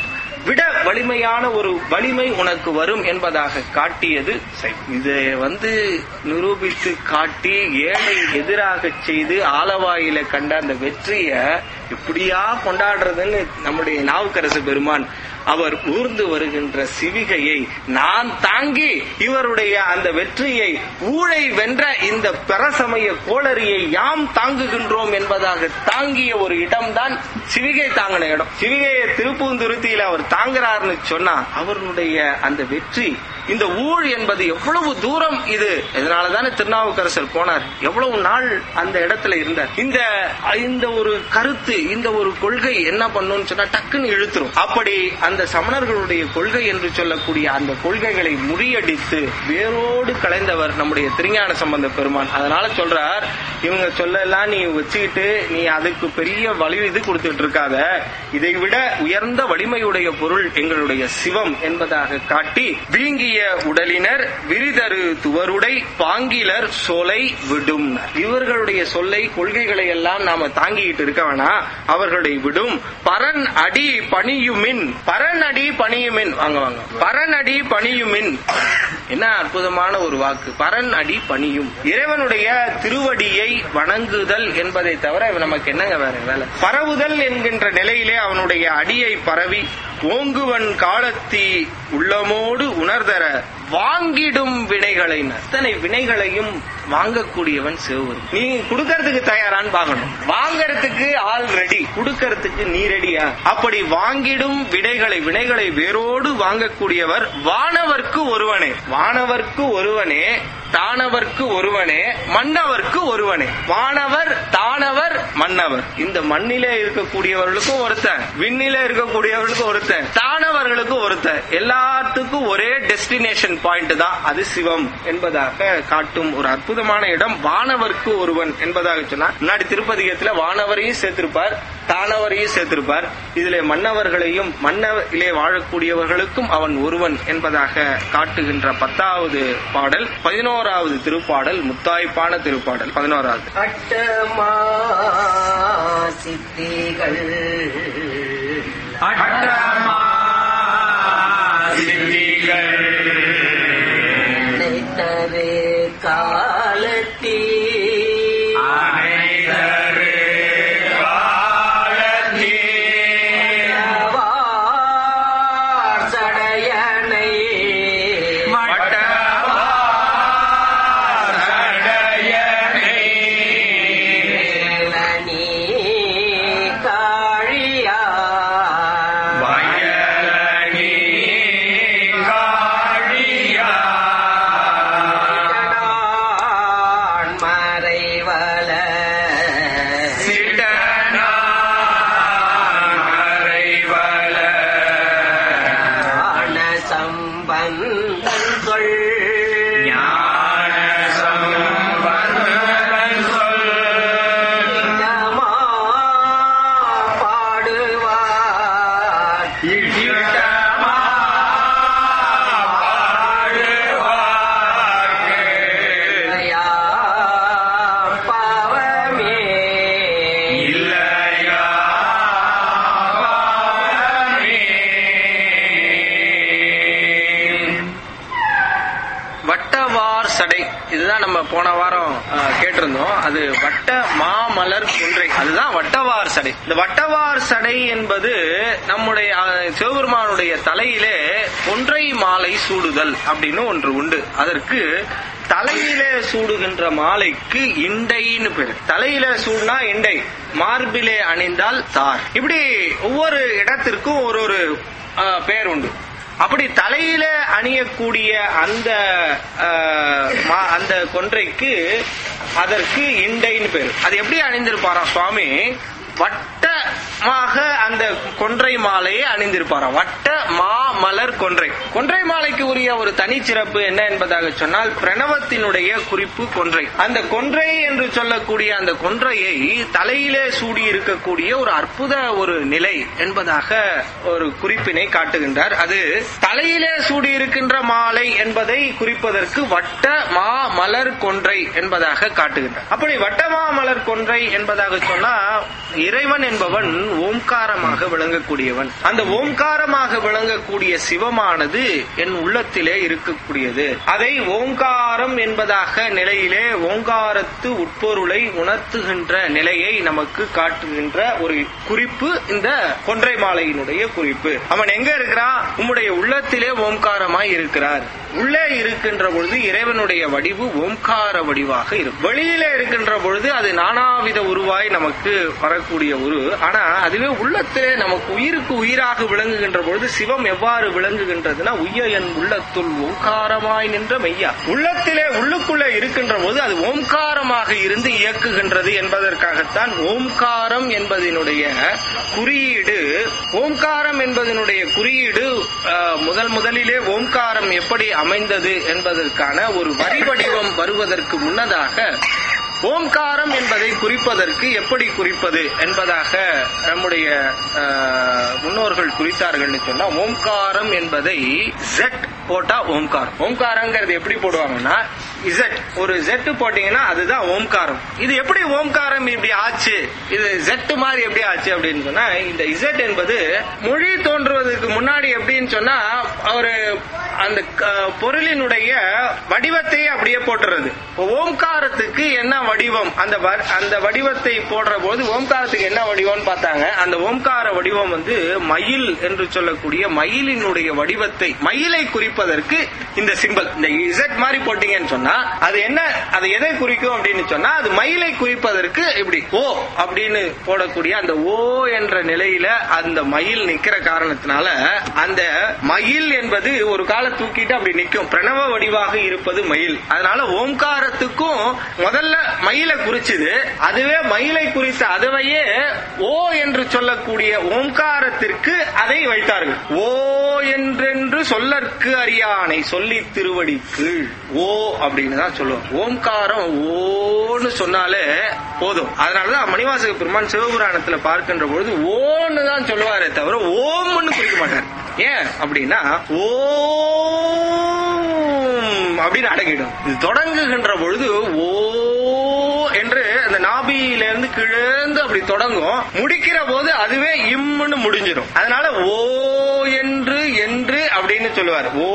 விட வலிமையான ஒரு வலிமை உனக்கு வரும் என்பதாக காட்டியது சைவம். இதை வந்து நிரூபித்து காட்டி ஏழை எதிராக செய்து ஆலவாயில கண்ட அந்த வெற்றிய இப்படியா கொண்டாடுறதுன்னு நம்முடைய நாவுக்கரசு பெருமான் அவர் ஊர்ந்து வருகின்ற சிவிகையை நான் தாங்கி இவருடைய அந்த வெற்றியை ஊழை வென்ற இந்த பரசமய கோளரியை யாம் தாங்குகின்றோம் என்பதாக தாங்கிய ஒரு இடம்தான் சிவிகை தாங்கின இடம் சிவிகையை திருப்பூந்துருத்தியில அவர் தாங்குறாருன்னு சொன்னா அவருடைய அந்த வெற்றி இந்த ஊழ் என்பது எவ்வளவு தூரம் இது இதனாலதானே திருநாவுக்கரசர் போனார் எவ்வளவு நாள் அந்த இடத்துல இருந்தார் இந்த இந்த ஒரு கருத்து இந்த ஒரு கொள்கை என்ன பண்ணும்னு சொன்னா டக்குன்னு இழுத்துரும் அப்படி அந்த சமணர்களுடைய கொள்கை என்று சொல்லக்கூடிய அந்த கொள்கைகளை முறியடித்து வேரோடு கலைந்தவர் நம்முடைய திருஞான சம்பந்த பெருமான் அதனால சொல்றார் இவங்க சொல்லலாம் நீ வச்சுக்கிட்டு நீ அதுக்கு பெரிய வலி இது கொடுத்துட்டு இருக்காத இதை விட உயர்ந்த வலிமையுடைய பொருள் எங்களுடைய சிவம் என்பதாக காட்டி வீங்கிய உடலினர் விரிதரு துவருடை பாங்கிலர் சொலை விடும் இவர்களுடைய சொல்லை கொள்கைகளை எல்லாம் நாம தாங்கிட்டு இருக்க வேணாம் அவர்களை விடும் பரன் அடி பணியுமின் பரன் அடி பணியுமின் வாங்க வாங்க பரன் அடி பணியுமின் என்ன அற்புதமான ஒரு வாக்கு பரன் அடி பணியும் இறைவனுடைய திருவடியை வணங்குதல் என்பதை தவிர நமக்கு என்னங்க வேற வேலை பரவுதல் என்கின்ற நிலையிலே அவனுடைய அடியை பரவி ஓங்குவன் காலத்தி உள்ளமோடு உணர்தர வாங்கிடும் வினைகளை அத்தனை வினைகளையும் வாங்கக்கூடியவன் சிவபெரு நீ கொடுக்கறதுக்கு தயாரான்னு பார்க்கணும் வாங்கறதுக்கு ஆள் ரெடி கொடுக்கறதுக்கு நீ ரெடியா அப்படி வாங்கிடும் வினைகளை வினைகளை வேரோடு வாங்கக்கூடியவர் வானவர்க்கு ஒருவனே வானவர்க்கு ஒருவனே தானவர்க்கு ஒருவனே மன்னவர்க்கு ஒருவனே வானவர் தானவர் மன்னவர் இந்த மண்ணிலே இருக்கக்கூடியவர்களுக்கும் ஒருத்தன் விண்ணிலே இருக்கக்கூடியவர்களுக்கும் ஒருத்தன் தானவர்களுக்கும் ஒருத்தன் எல்லாத்துக்கும் ஒரே டெஸ்டினேஷன் பாயிண்ட் தான் அது சிவம் என்பதாக காட்டும் ஒரு அற்புதமான இடம் வானவர்க்கு ஒருவன் என்பதாக சொன்னா முன்னாடி திருப்பதிகத்துல வானவரையும் சேர்த்திருப்பார் தானவரையும் சேர்த்திருப்பார் இதுல மன்னவர்களையும் மன்னவிலே வாழக்கூடியவர்களுக்கும் அவன் ஒருவன் என்பதாக காட்டுகின்ற பத்தாவது பாடல் பதினோராவது திருப்பாடல் முத்தாய்ப்பான திருப்பாடல் பதினோராவது அட்டமா சித்திகள் அட்டமா சித்திகள் நினைத்தரு காலத்தீ அனைதரு காலத்தே சடையனை நீ காழியா நான் மறைவல ஞான சம்பந்தன் சொல் நிஜமா பாடுவார் இல்லையா பாவமே வட்டவார் சடை இதுதான் நம்ம போன வாரம் அஹ், கேட்டிருந்தோம் அது வட்ட மாமலர் கொன்றை அதுதான் வட்டவார் சடை இந்த வட்டவார் சடை என்பது நம்முடைய அஹ், சிவபெருமானுடைய தலையிலே கொன்றை மாலை சூடுதல் அப்படின்னு ஒன்று உண்டு அதற்கு தலையிலே சூடுகின்ற மாலைக்கு இண்டைன்னு பேரு தலையில சூடுனா இண்டை மார்பிலே அணிந்தால் தார் இப்படி ஒவ்வொரு இடத்திற்கும் ஒரு ஒரு அஹ், பேர் உண்டு அப்படி தலையில அணியக்கூடிய அந்த அஹ், மா- அந்த கொன்றைக்கு அதற்கு இண்டைன்னு பேரு அது எப்படி அணிந்திருப்பாராம் சுவாமி வட்டமாக அந்த கொன்றை மாலையை அணிந்திருப்பாராம் வட்ட மா மலர் கொன்றை கொன்றை மாலைக்கு உரிய ஒரு தனிச்சிறப்பு என்ன என்பதாக சொன்னால் பிரணவத்தினுடைய குறிப்பு கொன்றை அந்த கொன்றை என்று சொல்லக்கூடிய அந்த கொன்றையை தலையிலே சூடி இருக்கக்கூடிய ஒரு அற்புத ஒரு நிலை என்பதாக ஒரு குறிப்பினை காட்டுகின்றார் அது தலையிலே சூடி இருக்கின்ற மாலை என்பதை குறிப்பதற்கு வட்ட மா மலர் கொன்றை என்பதாக காட்டுகின்றார் அப்படி வட்டமா மலர் கொன்றை என்பதாக சொன்னா இறைவன் என்பவன் ஓம்காரமாக விளங்கக்கூடியவன் அந்த ஓம்காரமாக விளங்கக்கூடிய சிவமானது என் உள்ளத்திலே இருக்கக்கூடியது அதை ஓங்காரம் என்பதாக நிலையிலே ஓங்காரத்து உட்பொருளை உணர்த்துகின்ற நிலையை நமக்கு காட்டுகின்ற ஒரு குறிப்பு இந்த கொன்றை மாலையினுடைய குறிப்பு அவன் எங்க இருக்கிறான் உம்முடைய உள்ளத்திலே ஓம்காரமாய் இருக்கிறார் உள்ளே இருக்கின்ற பொழுது இறைவனுடைய வடிவு ஓம்கார வடிவாக இருக்கும் வெளியிலே இருக்கின்ற பொழுது அது நானாவித உருவாய் நமக்கு வரக்கூடிய உரு ஆனா அதுவே உள்ளத்திலே நமக்கு உயிருக்கு உயிராக விளங்குகின்ற பொழுது சிவம் எவ்வாறு விளங்குகின்றதுன்னா உய்ய என் உள்ளத்துள் ஓங்காரமாய் நின்ற மெய்யா உள்ளத்திலே உள்ளுக்குள்ளே இருக்கின்ற போது அது ஓம்காரமாக இருந்து இயக்குகின்றது என்பதற்காகத்தான் ஓம்காரம் என்பதனுடைய குறியீடு ஓம்காரம் என்பதனுடைய குறியீடு அஹ், முதல் முதலிலே ஓம்காரம் எப்படி அமைந்தது என்பதற்கான ஒரு வரி வடிவம் வருவதற்கு முன்னதாக ஓம்காரம் என்பதை குறிப்பதற்கு எப்படி குறிப்பது என்பதாக நம்முடைய அஹ், முன்னோர்கள் குறித்தார்கள்னு சொன்னா ஓம்காரம் என்பதை ஜெட் போட்டா ஓம்காரம் ஓம்காரங்கிறது எப்படி போடுவாங்கன்னா இசட் ஒரு ஜெட் போட்டீங்கன்னா அதுதான் ஓம்காரம் இது எப்படி ஓம்காரம் இப்படி ஆச்சு இது ஜெட் மாதிரி எப்படி ஆச்சு அப்படின்னு சொன்னா இந்த இசட் என்பது மொழி தோன்றுவதற்கு முன்னாடி எப்படின்னு சொன்னா ஒரு அந்த க- பொருளினுடைய வடிவத்தை அப்படியே போட்டுறது இப்போ ஓம்காரத்துக்கு என்ன வடிவம் அந்த வ- அந்த வடிவத்தை போடுற போது ஓம்காரத்துக்கு என்ன வடிவம்னு பார்த்தாங்க அந்த ஓம்கார வடிவம் வந்து மயில் என்று சொல்லக்கூடிய மயிலினுடைய வடிவத்தை மயிலை குறிப்பதற்கு இந்த சிம்பல் இந்த இசட் மாதிரி போட்டீங்கன்னு சொன்னா அது என்ன அது எதை குறிக்கும் அப்படின்னு சொன்னா அது மயிலை குறிப்பதற்கு இப்படி ஓ அப்படின்னு போடக்கூடிய அந்த ஓ என்ற நிலையில அந்த மயில் நிக்கிற காரணத்தினால அந்த மயில் என்பது ஒரு கால தூக்கிட்டு அப்படி நிக்கும் பிரணவ வடிவாக இருப்பது மயில் அதனால ஓம்காரத்துக்கும் முதல்ல மயிலை குறிச்சுது அதுவே மயிலை குறித்த அதுவையே ஓ என்று சொல்லக்கூடிய ஓம்காரத்திற்கு அதை வைத்தார்கள் ஓ என்றென்று சொல்லற்கு அறியானை சொல்லி திருவடிக்கு ஓ அப்படின்னு தான் சொல்லுவோம் ஓம்காரம் ஓன்னு சொன்னாலே போதும் அதனாலதான் மணிவாசக பெருமான் சிவபுராணத்துல பார்க்கின்ற பொழுது ஓன்னு தான் சொல்லுவாரே தவிர ஓம்னு குறிக்க மாட்டார் ஏன் அப்படின்னா ஓம் அப்படின்னு அடங்கிடும் இது தொடங்குகின்ற பொழுது ஓ என்று அந்த நாபியிலிருந்து கிழந்து அப்படி தொடங்கும் முடிக்கிற போது அதுவே இம்முன்னு முடிஞ்சிடும் அதனால ஓ என்று என்று அப்படின்னு சொல்லுவார் ஓ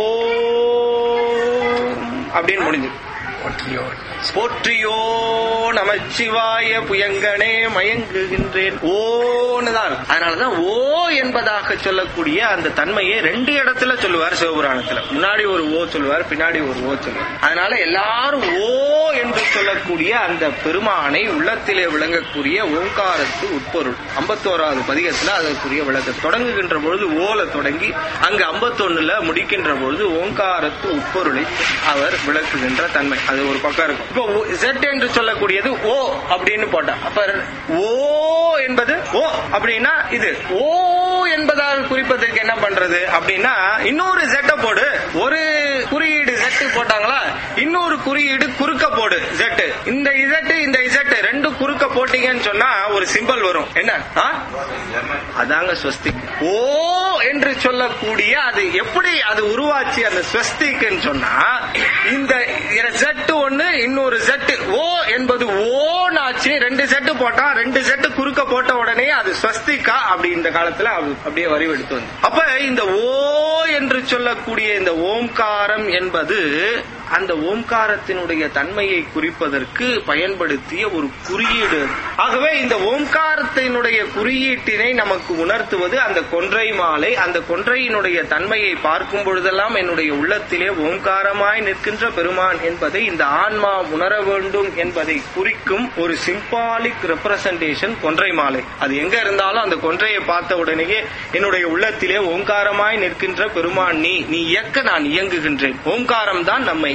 அப்படின்னு முடிஞ்சிடும் போற்றியோ நமச்சிவாய புயங்கனே மயங்குகின்றேன் ஓன்னுதான் அதனாலதான் ஓ என்பதாக சொல்லக்கூடிய அந்த தன்மையை ரெண்டு இடத்துல சொல்லுவார் சிவபுராணத்துல முன்னாடி ஒரு ஓ சொல்லுவார் பின்னாடி ஒரு ஓ சொல்லுவார் அதனால எல்லாரும் ஓ என்று சொல்லக்கூடிய அந்த பெருமானை உள்ளத்திலே விளங்கக்கூடிய ஓங்காரத்து உட்பொருள் ஐம்பத்தோராவது பதிகத்துல அதற்குரிய விளக்கம் தொடங்குகின்ற பொழுது ஓல தொடங்கி அங்கு ஐம்பத்தொன்னுல முடிக்கின்ற பொழுது ஓங்காரத்து உட்பொருளை அவர் விளக்குகின்ற தன்மை அது ஒரு பக்கம் இருக்கும் இப்போ Z என்று சொல்லக்கூடியது ஓ அப்படின்னு போட்டா அப்ப ஓ என்பது ஓ அப்படின்னா இது ஓ என்பதாக குறிப்பதற்கு என்ன பண்றது அப்படின்னா இன்னொரு Z போடு ஒரு குறியீடு Z போட்டாங்களா இன்னொரு குறியீடு குறுக்க போடு Z இந்த Z இந்த Z ரெண்டு குறுக்க போட்டீங்கன்னு சொன்னா ஒரு சிம்பல் வரும் என்ன ஆ? அதாங்க ஸ்வஸ்திக் ஓ என்று சொல்லக்கூடிய அது எப்படி அது உருவாச்சு அந்த ஸ்வஸ்திக்னு சொன்னா இந்த செட்டு ஒண்ணு இன்னொரு செட்டு ஓ என்பது ஓனாச்சு ரெண்டு செட்டு போட்டா ரெண்டு செட்டு குறுக்க போட்ட உடனே அது ஸ்வஸ்திகா அப்படி இந்த காலத்துல அது அப்படியே வரிவெடுத்து வந்து அப்ப இந்த ஓ என்று சொல்லக்கூடிய இந்த ஓம்காரம் என்பது அந்த ஓம்காரத்தினுடைய தன்மையை குறிப்பதற்கு பயன்படுத்திய ஒரு குறியீடு ஆகவே இந்த ஓம்காரத்தினுடைய குறியீட்டினை நமக்கு உணர்த்துவது அந்த கொன்றை மாலை அந்த கொன்றையினுடைய தன்மையை பார்க்கும் பொழுதெல்லாம் என்னுடைய உள்ளத்திலே ஓம்காரமாய் நிற்கின்ற பெருமான் என்பதை இந்த ஆன்மா உணர வேண்டும் என்பதை குறிக்கும் ஒரு சிம்பாலிக் ரெப்ரசன்டேஷன் கொன்றை மாலை அது எங்க இருந்தாலும் அந்த கொன்றையை பார்த்த உடனேயே என்னுடைய உள்ளத்திலே ஓங்காரமாய் நிற்கின்ற பெருமான் நீ நீ இயக்க நான் இயங்குகின்றேன் ஓங்காரம் தான் நம்மை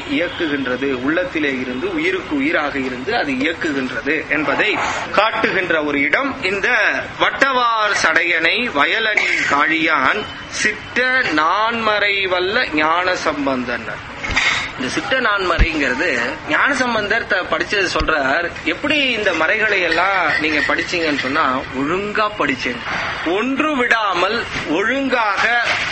இயக்குகின்றது உள்ளத்திலே இருந்து உயிருக்கு உயிராக இருந்து அது இயக்குகின்றது என்பதை காட்டுகின்ற ஒரு இடம் இந்த வட்டவார் சடையனை வயலணி காழியான் சிட்ட நான்மறை வல்ல ஞான சம்பந்தன் இந்த சிட்ட நான்மறைங்கிறது ஞான சம்பந்தர் த- படிச்சது சொல்றார் எப்படி இந்த மறைகளை எல்லாம் நீங்க படிச்சீங்கன்னு சொன்னா ஒழுங்கா படிச்சேன் ஒன்று விடாமல் ஒழுங்காக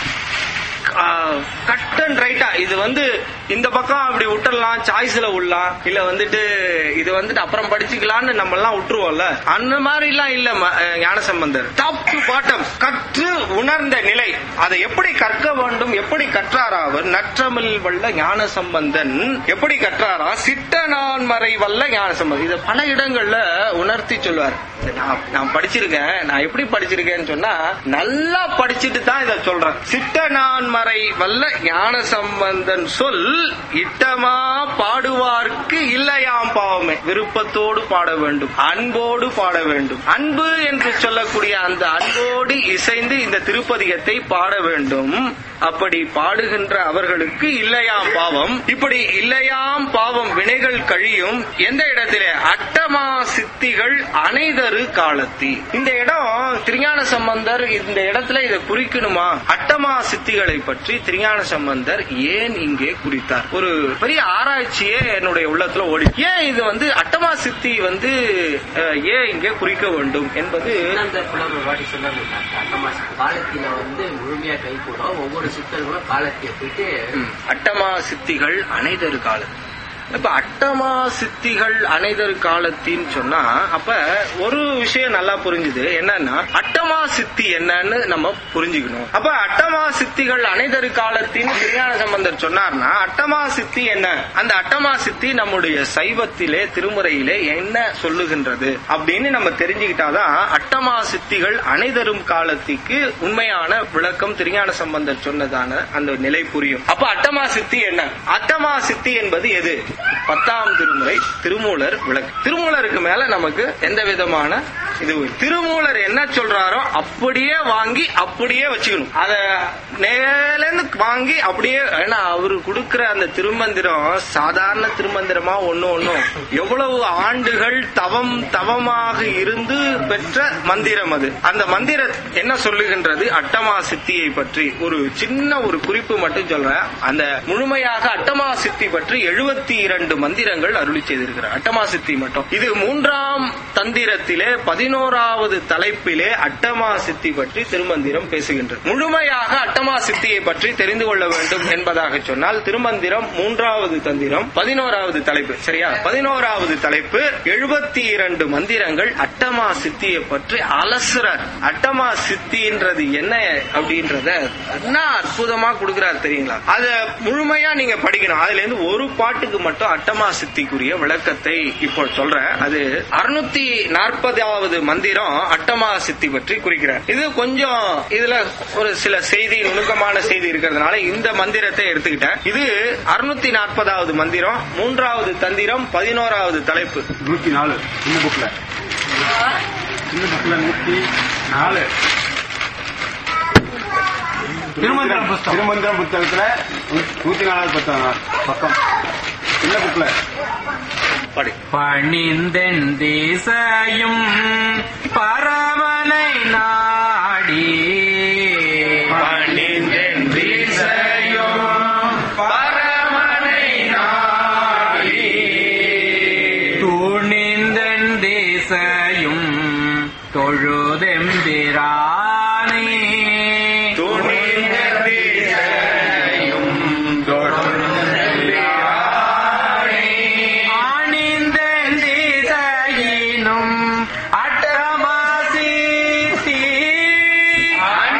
கட் அண்ட் ரைட்டா இது வந்து இந்த பக்கம் அப்படி விட்டுறலாம் சாய்ஸ்ல விடலாம் இல்ல வந்துட்டு இது வந்துட்டு அப்புறம் படிச்சுக்கலாம்னு நம்ம எல்லாம் விட்டுருவோம்ல அந்த மாதிரி எல்லாம் இல்ல ம- அஹ் ஞானசம்பந்தர் டாப் டு பாட்டம் கற்று உணர்ந்த நிலை அதை எப்படி கற்க வேண்டும் எப்படி கற்றாரா அவர் நற்றமிழ் வல்ல ஞான சம்பந்தன் எப்படி கற்றாரா சிட்ட நான் மறை வல்ல ஞான சம்பந்தன் இதை பல இடங்கள்ல உணர்த்தி சொல்வார் நான் நான் படிச்சிருக்கேன் நான் எப்படி படிச்சிருக்கேன்னு சொன்னா நல்லா படிச்சுட்டு தான் இதை சொல்றேன் சிட்ட நான் மறை வல்ல ஞான சம்பந்தன் சொல் இட்டமா பாடுவார்க்கு இல்லையாம் பாவமே விருப்பத்தோடு பாட வேண்டும் அன்போடு பாட வேண்டும் அன்பு என்று சொல்லக்கூடிய அந்த அன்போடு இசைந்து இந்த திருப்பதிகத்தை பாட வேண்டும் அப்படி பாடுகின்ற அவர்களுக்கு இல்லையாம் பாவம் இப்படி இல்லையாம் பாவம் வினைகள் கழியும் எந்த இடத்திலே அட்டமா சித்திகள் அனைதரு காலத்தி இந்த இடம் திருஞான சம்பந்தர் இந்த இடத்துல இதை குறிக்கணுமா அட்டமா சித்திகளை பற்றி திருஞான சம்பந்தர் ஏன் இங்கே குறித்தார் ஒரு பெரிய ஆராய்ச்சியே என்னுடைய உள்ளத்துல ஓடி ஏன் இது வந்து அட்டமா சித்தி வந்து அஹ், ஏன் இங்கே குறிக்க வேண்டும் என்பது அந்த புலவர் வாடி சொன்னாங்க அட்டமா காலத்தில வந்து முழுமையா கை கூட ஒவ்வொரு சித்தர்களும் காலத்திய போயிட்டு ம், அட்டமா சித்திகள் அனைதரு காலம் இப்ப அட்டமா சித்திகள் அனைதரு காலத்தின்னு சொன்னா அப்ப ஒரு விஷயம் நல்லா புரிஞ்சுது என்னன்னா அட்டமா சித்தி என்னன்னு நம்ம புரிஞ்சுக்கணும் அப்ப அட்டமா சித்திகள் அனைதரு காலத்தின் திருஞான சம்பந்தர் சொன்னார்னா அட்டமா சித்தி என்ன அந்த அட்டமா சித்தி நம்முடைய சைவத்திலே திருமுறையிலே என்ன சொல்லுகின்றது அப்படின்னு நம்ம தெரிஞ்சுக்கிட்டாதான் அட்டமா சித்திகள் அனைதரும் காலத்திற்கு உண்மையான விளக்கம் திருஞான சம்பந்தர் சொன்னதான அந்த நிலை புரியும் அப்ப அட்டமா சித்தி என்ன அட்டமா சித்தி என்பது எது பத்தாம் திருமுறை திருமூலர் விளக்கு திருமூலருக்கு மேல நமக்கு எந்த விதமான இது திருமூலர் என்ன சொல்றாரோ அப்படியே வாங்கி அப்படியே வச்சுக்கணும் அத நேலேருந்து வாங்கி அப்படியே ஏன்னா அவரு கொடுக்கிற அந்த திருமந்திரம் சாதாரண திருமந்திரமா ஒண்ணு ஒண்ணும் எவ்வளவு ஆண்டுகள் தவம் தவமாக இருந்து பெற்ற மந்திரம் அது அந்த மந்திரம் என்ன சொல்லுகின்றது அட்டமா சித்தியை பற்றி ஒரு சின்ன ஒரு குறிப்பு மட்டும் சொல்றேன் அந்த முழுமையாக அட்டமா சித்தி பற்றி எழுபத்தி இரண்டு மந்திரங்கள் அருளி செய்திருக்கிறார் அட்டமா சித்தி மட்டும் இது மூன்றாம் தந்திரத்திலே பதினோராவது தலைப்பிலே அட்டமா சித்தி பற்றி திருமந்திரம் பேசுகின்றது முழுமையாக அட்டமா சித்தியை பற்றி தெரிந்து கொள்ள வேண்டும் என்பதாக சொன்னால் திருமந்திரம் மூன்றாவது தந்திரம் பதினோராவது தலைப்பு சரியா பதினோராவது தலைப்பு எழுபத்தி இரண்டு மந்திரங்கள் அட்டமா சித்தியை பற்றி அலசுறார் அட்டமா சித்தின்றது என்ன அப்படின்றத என்ன அற்புதமா கொடுக்கிறார் தெரியுங்களா அத முழுமையா நீங்க படிக்கணும் அதுல இருந்து ஒரு பாட்டுக்கு மட்டும் அட்டமா சித்திக்குரிய விளக்கத்தை இப்போ சொல்றேன் அது அறுநூத்தி நாற்பதாவது மந்திரம் அட்டமா சித்தி பற்றி குறிக்கிறார் இது கொஞ்சம் இதுல ஒரு சில செய்தி நுணுக்கமான செய்தி இருக்கிறதுனால இந்த மந்திரத்தை எடுத்துக்கிட்டேன் இது அறுநூத்தி நாற்பதாவது மந்திரம் மூன்றாவது தந்திரம் பதினோராவது தலைப்பு நூத்தி நாலு சின்ன புக்ல சின்ன புக்ல நூத்தி நாலு திருமந்திரம் புத்தகம் திருமந்திரம் புத்தகத்துல நூ- நூத்தி நாலாவது புத்தகம் பக்கம் சின்ன புக்ல படி பணிந்தென் திசையும் பரவனை நாடி பணிந்தென் திசையும் பரமனை நாடி துணிந்தென் திசையும் தொழுதெம்பிரானே துணிந்த திசையும் அணிந்தென் திசையினும் அட்டமாசி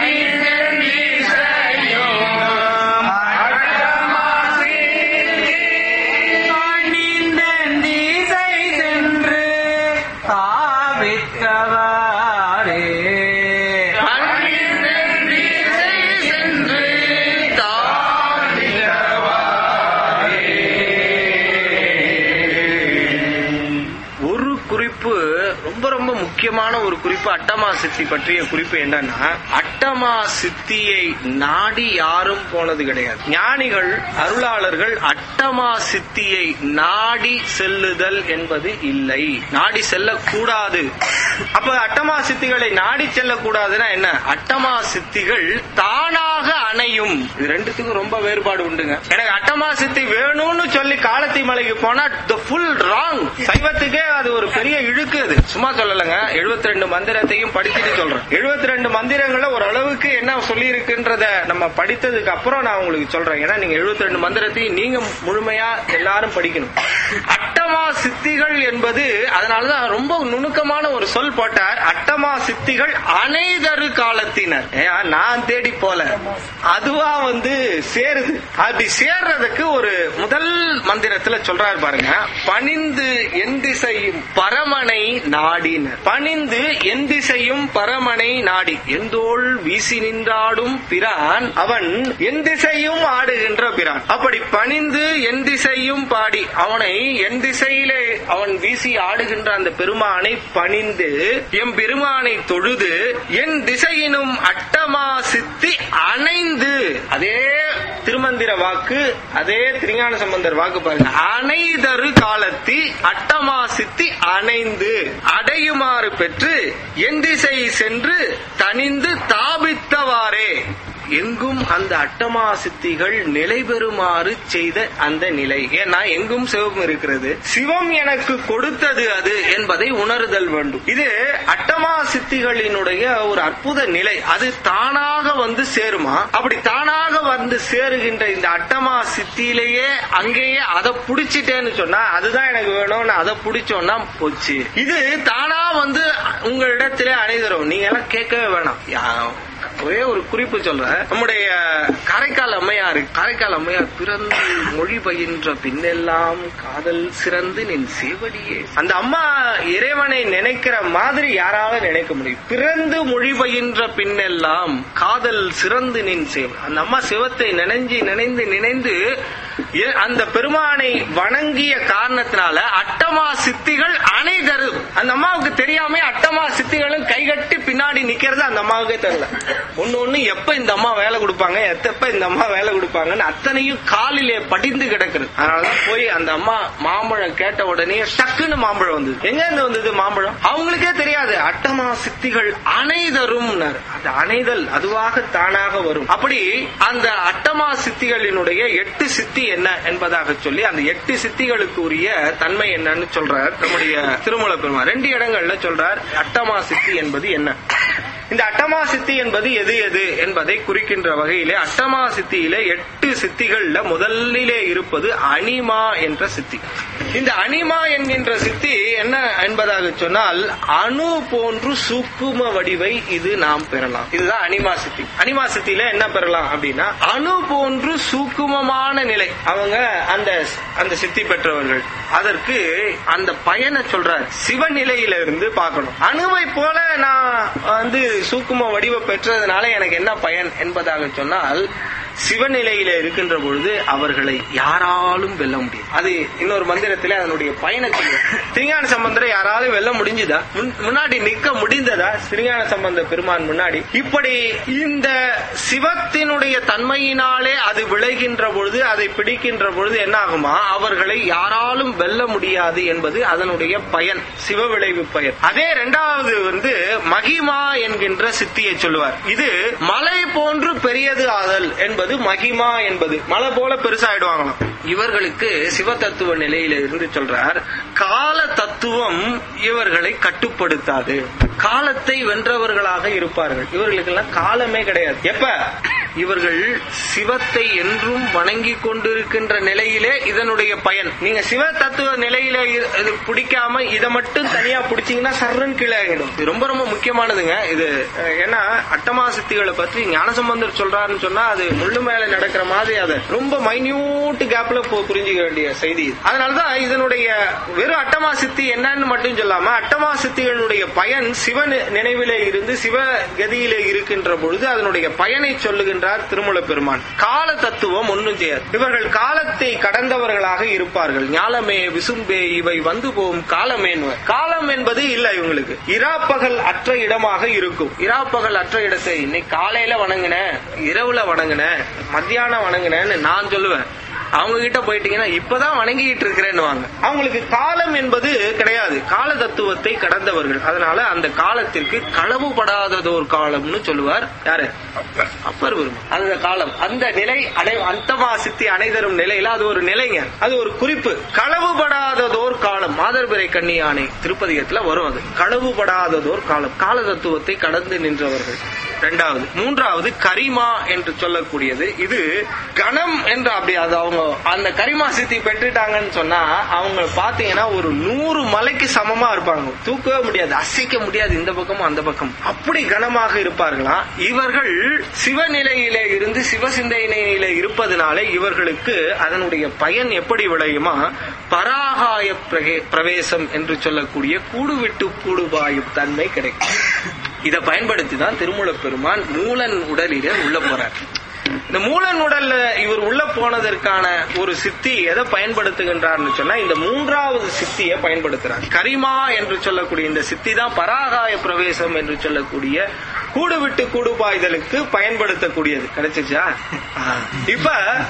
முக்கியமான ஒரு குறிப்பு அட்டமா சித்தி பற்றிய குறிப்பு என்னன்னா அட்டமா சித்தியை நாடி யாரும் போனது கிடையாது ஞானிகள் அருளாளர்கள் அட்டமா சித்தியை நாடி செல்லுதல் என்பது இல்லை நாடி செல்லக்கூடாது அப்ப அட்டமா சித்திகளை நாடி செல்லக்கூடாதுன்னா என்ன அட்டமா சித்திகள் தானாக அணையும் இது ரெண்டுத்துக்கும் ரொம்ப வேறுபாடு உண்டுங்க எனக்கு அட்டமா சித்தி வேணும்னு சொல்லி காலத்தி மலைக்கு போனா ஃபுல் ராங் சைவத்துக்கே அது ஒரு பெரிய இழுக்கு அது சும்மா சொல்லலைங்க 72 ரெண்டு மந்திரத்தையும் படிச்சுட்டு சொல்றேன் 72 ரெண்டு மந்திரங்கள ஓரளவுக்கு என்ன சொல்லி இருக்குன்றத நம்ம படித்ததுக்கு அப்புறம் நான் உங்களுக்கு சொல்றேன் ஏன்னா நீங்க 72 ரெண்டு மந்திரத்தையும் நீங்க முழுமையா எல்லாரும் படிக்கணும் அட்டமா சித்திகள் என்பது அதனாலதான் ரொம்ப நுணுக்கமான ஒரு சொல் போட்டார் அட்டமா சித்திகள் அனைதரு காலத்தினர் ஏன் நான் தேடி போல அதுவா வந்து சேருது அப்படி சேர்றதுக்கு ஒரு முதல் மந்திரத்துல சொல்றாரு பாருங்க பணிந்து என் திசையும் பரமனை நாடினர் பணிந்து என் திசையும் பரமனை நாடி எந்தோள் வீசி நின்றாடும் பிரான் அவன் என் திசையும் ஆடுகின்ற பிரான் அப்படி பணிந்து என் திசையும் பாடி அவனை என் திசையிலே அவன் வீசி ஆடுகின்ற அந்த பெருமானை பணிந்து எம் பெருமானை தொழுது என் திசையினும் அட்டமா சித்தி அணைந்து அதே திருமந்திர வாக்கு அதே திருஞான சம்பந்தர் வாக்கு பாருங்க அணைதரு காலத்தி அட்டமா சித்தி அணைந்து அடையுமாறு பெற்று என் திசை சென்று தனிந்து தாபித்தவாறே எங்கும் அந்த அட்டமா சித்திகள் நிலை பெறுமாறு செய்த அந்த நிலை ஏன்னா எங்கும் சிவம் இருக்கிறது சிவம் எனக்கு கொடுத்தது அது என்பதை உணருதல் வேண்டும் இது அட்டமா சித்திகளினுடைய ஒரு அற்புத நிலை அது தானாக வந்து சேருமா அப்படி தானாக வந்து சேருகின்ற இந்த அட்டமா சித்தியிலேயே அங்கேயே அதை புடிச்சிட்டேன்னு சொன்னா அதுதான் எனக்கு வேணும்னு அதை புடிச்சோம்னா போச்சு இது தானா வந்து உங்களிடத்திலே அணைதரும் நீங்க எல்லாம் கேட்கவே வேணாம் யா- ஒரே ஒரு குறிப்பு சொல்றேன் நம்முடைய காரைக்கால் அம்மையார் காரைக்கால் அம்மையார் பிறந்து மொழி பயின்ற பின்னெல்லாம் காதல் சிறந்து நின் சேவடியே அந்த அம்மா இறைவனை நினைக்கிற மாதிரி யாரால நினைக்க முடியும் பிறந்து மொழி பயின்ற பின்னெல்லாம் காதல் சிறந்து நின் சேவ அந்த அம்மா சிவத்தை நினைஞ்சு நினைந்து நினைந்து ஏ- அந்த பெருமானை வணங்கிய காரணத்தினால அட்டமா சித்திகள் அணைதரு அந்த அம்மாவுக்கு தெரியாம அட்டமா சித்திகளும் கைகட்டி பின்னாடி நிக்கிறது அந்த அம்மாவுக்கே தெரியல ஒண்ணு ஒண்ணு எப்ப இந்த அம்மா வேலை கொடுப்பாங்க எப்ப இந்த அம்மா வேலை கொடுப்பாங்கன்னு அத்தனையும் காலிலே படிந்து கிடக்குது அதனாலதான் போய் அந்த அம்மா மாம்பழம் கேட்ட உடனே டக்குன்னு மாம்பழம் வந்தது எங்க இருந்து வந்தது மாம்பழம் அவங்களுக்கே தெரியாது அட்டமா சித்திகள் அணைதரும் அது அணைதல் அதுவாக தானாக வரும் அப்படி அந்த அட்டமா சித்திகளினுடைய எட்டு சித்தி என்ன என்பதாக சொல்லி அந்த எட்டு சித்திகளுக்கு உரிய தன்மை என்னன்னு சொல்றார் நம்முடைய திருமல பெருமாள் ரெண்டு இடங்கள்ல சொல்றார் அட்டமா சித்தி என்பது என்ன இந்த அட்டமா சித்தி என்பது எது எது என்பதை குறிக்கின்ற வகையிலே அட்டமா சித்தியிலே எட்டு சித்திகள்ல முதலிலே இருப்பது அனிமா என்ற சித்தி இந்த அனிமா என்கின்ற சித்தி என்ன என்பதாக சொன்னால் அணு போன்று சூக்கும வடிவை இது நாம் பெறலாம் இதுதான் அனிமா சித்தி அனிமா சித்தியில என்ன பெறலாம் அப்படின்னா அணு போன்று சூக்குமமான நிலை அவங்க அந்த அந்த சித்தி பெற்றவர்கள் அதற்கு அந்த பயனை சொல்றார் சிவநிலையில இருந்து பார்க்கணும் அணுவை போல நான் வந்து சூக்கும வடிவ பெற்றதுனால எனக்கு என்ன பயன் என்பதாக சொன்னால் சிவநிலையில இருக்கின்ற பொழுது அவர்களை யாராலும் வெல்ல முடியும் அது இன்னொரு மந்திரத்திலே அதனுடைய பயனை சொல்லுவோம் திருஞான சம்பந்தரை யாராலும் வெல்ல முடிஞ்சுதா முன்- முன்னாடி நிக்க முடிந்ததா திருஞான சம்பந்த பெருமான் முன்னாடி இப்படி இந்த சிவத்தினுடைய தன்மையினாலே அது விளைகின்ற பொழுது அதை பிடிக்கின்ற பொழுது என்ன ஆகுமா அவர்களை யாராலும் வெல்ல முடியாது என்பது அதனுடைய பயன் சிவ விளைவு பயன் அதே இரண்டாவது வந்து மகிமா என்கின்ற சித்தியை சொல்லுவார் இது மலை போன்று பெரியது ஆதல் என்பது மகிமா என்பது மலை போல பெருசாயிடுவாங்களாம் இவர்களுக்கு சிவ தத்துவ நிலையில இருந்து சொல்றார் கால தத்துவம் இவர்களை கட்டுப்படுத்தாது காலத்தை வென்றவர்களாக இருப்பார்கள் இவர்களுக்கெல்லாம் காலமே கிடையாது எப்ப இவர்கள் சிவத்தை என்றும் வணங்கி கொண்டிருக்கின்ற நிலையிலே இதனுடைய பயன் நீங்க சிவ தத்துவ நிலையில இரு- இது பிடிக்காம இதை மட்டும் தனியா பிடிச்சீங்கன்னா சர்றன் கீழே ஆகிடும் இது ரொம்ப ரொம்ப முக்கியமானதுங்க இது அஹ், ஏன்னா அட்டமா சித்திகளை பற்றி ஞானசம்பந்தர் சொல்றாருன்னு சொன்னா அது முள்ளு மேல நடக்கிற மாதிரி அதை ரொம்ப மைன்யூட் கேப்ல புரிஞ்சுக்க வேண்டிய செய்தி இது. அதனாலதான் இதனுடைய வெறும் அட்டமா சித்தி என்னன்னு மட்டும் சொல்லாம அட்டமா சித்திகளுடைய பயன் சிவ நி- நினைவிலே இருந்து சிவ கதியிலே இருக்கின்ற பொழுது அதனுடைய பயனை சொல்லுகின்ற சொல்லுகின்றார் திருமூல பெருமான் கால தத்துவம் ஒன்றும் செய்யாது இவர்கள் காலத்தை கடந்தவர்களாக இருப்பார்கள் ஞாலமே விசும்பே இவை வந்து போகும் காலமேன்வர் காலம் என்பது இல்ல இவங்களுக்கு இராப்பகல் அற்ற இடமாக இருக்கும் இராப்பகல் அற்ற இடத்தை இன்னைக்கு காலையில வணங்குன இரவுல வணங்குன மத்தியானம் வணங்குனேன்னு நான் சொல்லுவேன் அவங்க கிட்ட போயிட்டீங்கன்னா இப்பதான் வணங்கிட்டு இருக்கிறேன்னு வாங்க அவங்களுக்கு காலம் என்பது கிடையாது கால தத்துவத்தை கடந்தவர்கள் அதனால அந்த காலத்திற்கு களவுபடாததோர் காலம்னு சொல்லுவார் யாரு அப்பர் பெருமான் அந்த காலம் அந்த நிலை அடை அந்தமா சித்தி அணைதரும் நிலையில அது ஒரு நிலைங்க அது ஒரு குறிப்பு களவுபடாததோர் காலம் மாதர்பிறை கன்னியானை திருப்பதிகத்துல வரும் அது களவுபடாததோர் காலம் கால தத்துவத்தை கடந்து நின்றவர்கள் இரண்டாவது மூன்றாவது கரிமா என்று சொல்லக்கூடியது இது கணம் என்று அப்படி அது அவங்க அந்த கரிமா சித்தி பெற்றுட்டாங்கன்னு சொன்னா அவங்க பாத்தீங்கன்னா ஒரு நூறு மலைக்கு சமமா இருப்பாங்க தூக்கவே முடியாது அசைக்க முடியாது இந்த பக்கமும் அந்த பக்கம் அப்படி கனமாக இருப்பார்களாம் இவர்கள் சிவநிலையிலே இருந்து சிவசிந்தனையில இருப்பதனாலே இவர்களுக்கு அதனுடைய பயன் எப்படி விளையுமா பராகாய பிரகே- பிரவேசம் என்று சொல்லக்கூடிய கூடு விட்டு கூடுபாயும் தன்மை கிடைக்கும் இதை பயன்படுத்தி தான் திருமூலப் பெருமான் மூலன் உடலிலே உள்ள போறார் இந்த மூலன் உடல்ல இவர் உள்ள போனதற்கான ஒரு சித்தி எதை பயன்படுத்துகின்றார்னு சொன்னா இந்த மூன்றாவது சித்தியை பயன்படுத்துறார் கரிமா என்று சொல்லக்கூடிய இந்த சித்தி தான் பராகாய பிரவேசம் என்று சொல்லக்கூடிய கூடு விட்டு கூடு பாய்தலுக்கு பயன்படுத்தக்கூடியது கிடைச்சிச்சா ஆ. இப்ப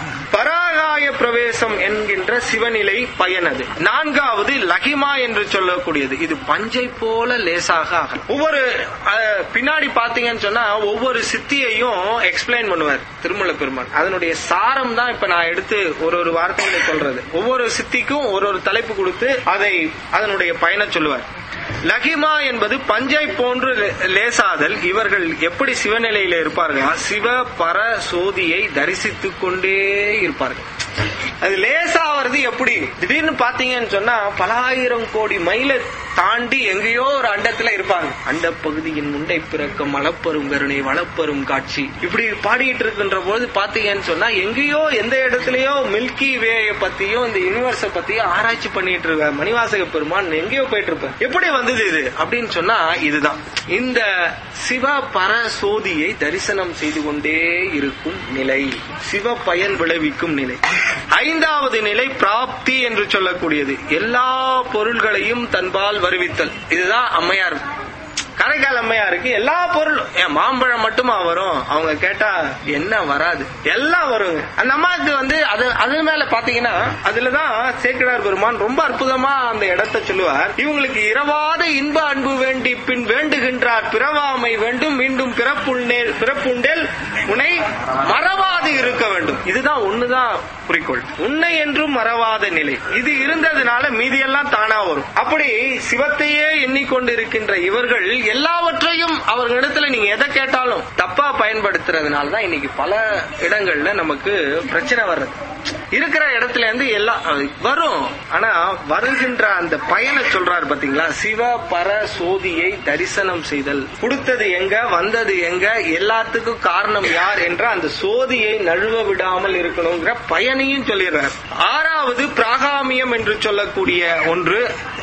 பராகாய பிரவேசம் என்கின்ற சிவநிலை பயன் அது நான்காவது லகிமா என்று சொல்லக்கூடியது இது பஞ்சை போல லேசாக ஆகும் ஒவ்வொரு அஹ், பின்னாடி பாத்தீங்கன்னு சொன்னா ஒவ்வொரு சித்தியையும் எக்ஸ்பிளைன் பண்ணுவார் திருமல பெருமான் அதனுடைய சாரம் தான் இப்ப நான் எடுத்து ஒரு ஒரு வார்த்தைகளை சொல்றது ஒவ்வொரு சித்திக்கும் ஒரு ஒரு தலைப்பு கொடுத்து அதை அதனுடைய பயனை சொல்லுவார் லகிமா என்பது பஞ்சை போன்று லே- லேசாதல் இவர்கள் எப்படி சிவநிலையில இருப்பார்கள் சிவ பர சோதியை தரிசித்துக் கொண்டே இருப்பார்கள் அது லேசாவது எப்படி திடீர்னு பாத்தீங்கன்னு சொன்னா பலாயிரம் கோடி மைல தாண்டி எங்கேயோ ஒரு அண்டத்துல இருப்பாங்க அண்ட பகுதியின் முண்டை பிறக்கம் அளப்பெரும் கருணை வளப்பெரும் காட்சி இப்படி பாடிட்டு இருக்கின்ற போது பாத்தீங்கன்னு சொன்னா எங்கேயோ எந்த இடத்துலயோ மில்கி வேய பத்தியும் இந்த யூனிவர்ஸ பத்தியும் ஆராய்ச்சி பண்ணிட்டு இருக்க மணிவாசக பெருமான் எங்கேயோ போயிட்டு இருப்பேன் எப்படி வந்தது இது அப்படின்னு சொன்னா இதுதான் இந்த சிவ பர சோதியை தரிசனம் செய்து கொண்டே இருக்கும் நிலை சிவ பயன் விளைவிக்கும் நிலை ஐந்தாவது நிலை பிராப்தி என்று சொல்லக்கூடியது எல்லா பொருள்களையும் தன்பால் வருவித்தல் இதுதான் அம்மையார் கரைக்கால் அம்மையாருக்கு எல்லா பொருளும் ஏன் மாம்பழம் மட்டுமா வரும் அவங்க கேட்டா என்ன வராது எல்லாம் வருங்க அந்த அம்மாவுக்கு வந்து அது அது மேல பாத்தீங்கன்னா அதுலதான் சேக்கிடார் பெருமான் ரொம்ப அற்புதமா அந்த இடத்தை சொல்லுவார் இவங்களுக்கு இரவாத இன்ப அன்பு வேண்டி பின் வேண்டுகின்றார் பிறவாமை வேண்டும் மீண்டும் பிறப்புண்டேல் பிறப்புண்டேல் உன்னை மறவாது இருக்க வேண்டும் இதுதான் ஒண்ணுதான் குறிக்கோள் உன்னை என்றும் மறவாத நிலை இது இருந்ததுனால மீதியெல்லாம் தானா வரும் அப்படி சிவத்தையே எண்ணிக்கொண்டு இருக்கின்ற இவர்கள் எல்லாவற்றையும் அவர்களிடத்துல நீங்க எதை கேட்டாலும் தப்பா பயன்படுத்துறதுனால தான் இன்னைக்கு பல இடங்கள்ல நமக்கு பிரச்சனை வர்றது இருக்கிற இடத்துல இருந்து எல்லாம் அது வரும் ஆனா வருகின்ற அந்த பயனை சொல்றாரு பாத்தீங்களா சிவ பர சோதியை தரிசனம் செய்தல் கொடுத்தது எங்க வந்தது எங்க எல்லாத்துக்கும் காரணம் யார் என்ற அந்த சோதியை நழுவ விடாமல் இருக்கணுங்கிற பயனையும் சொல்லிடுறார் ஆறாவது பிராகாமியம் என்று சொல்லக்கூடிய ஒன்று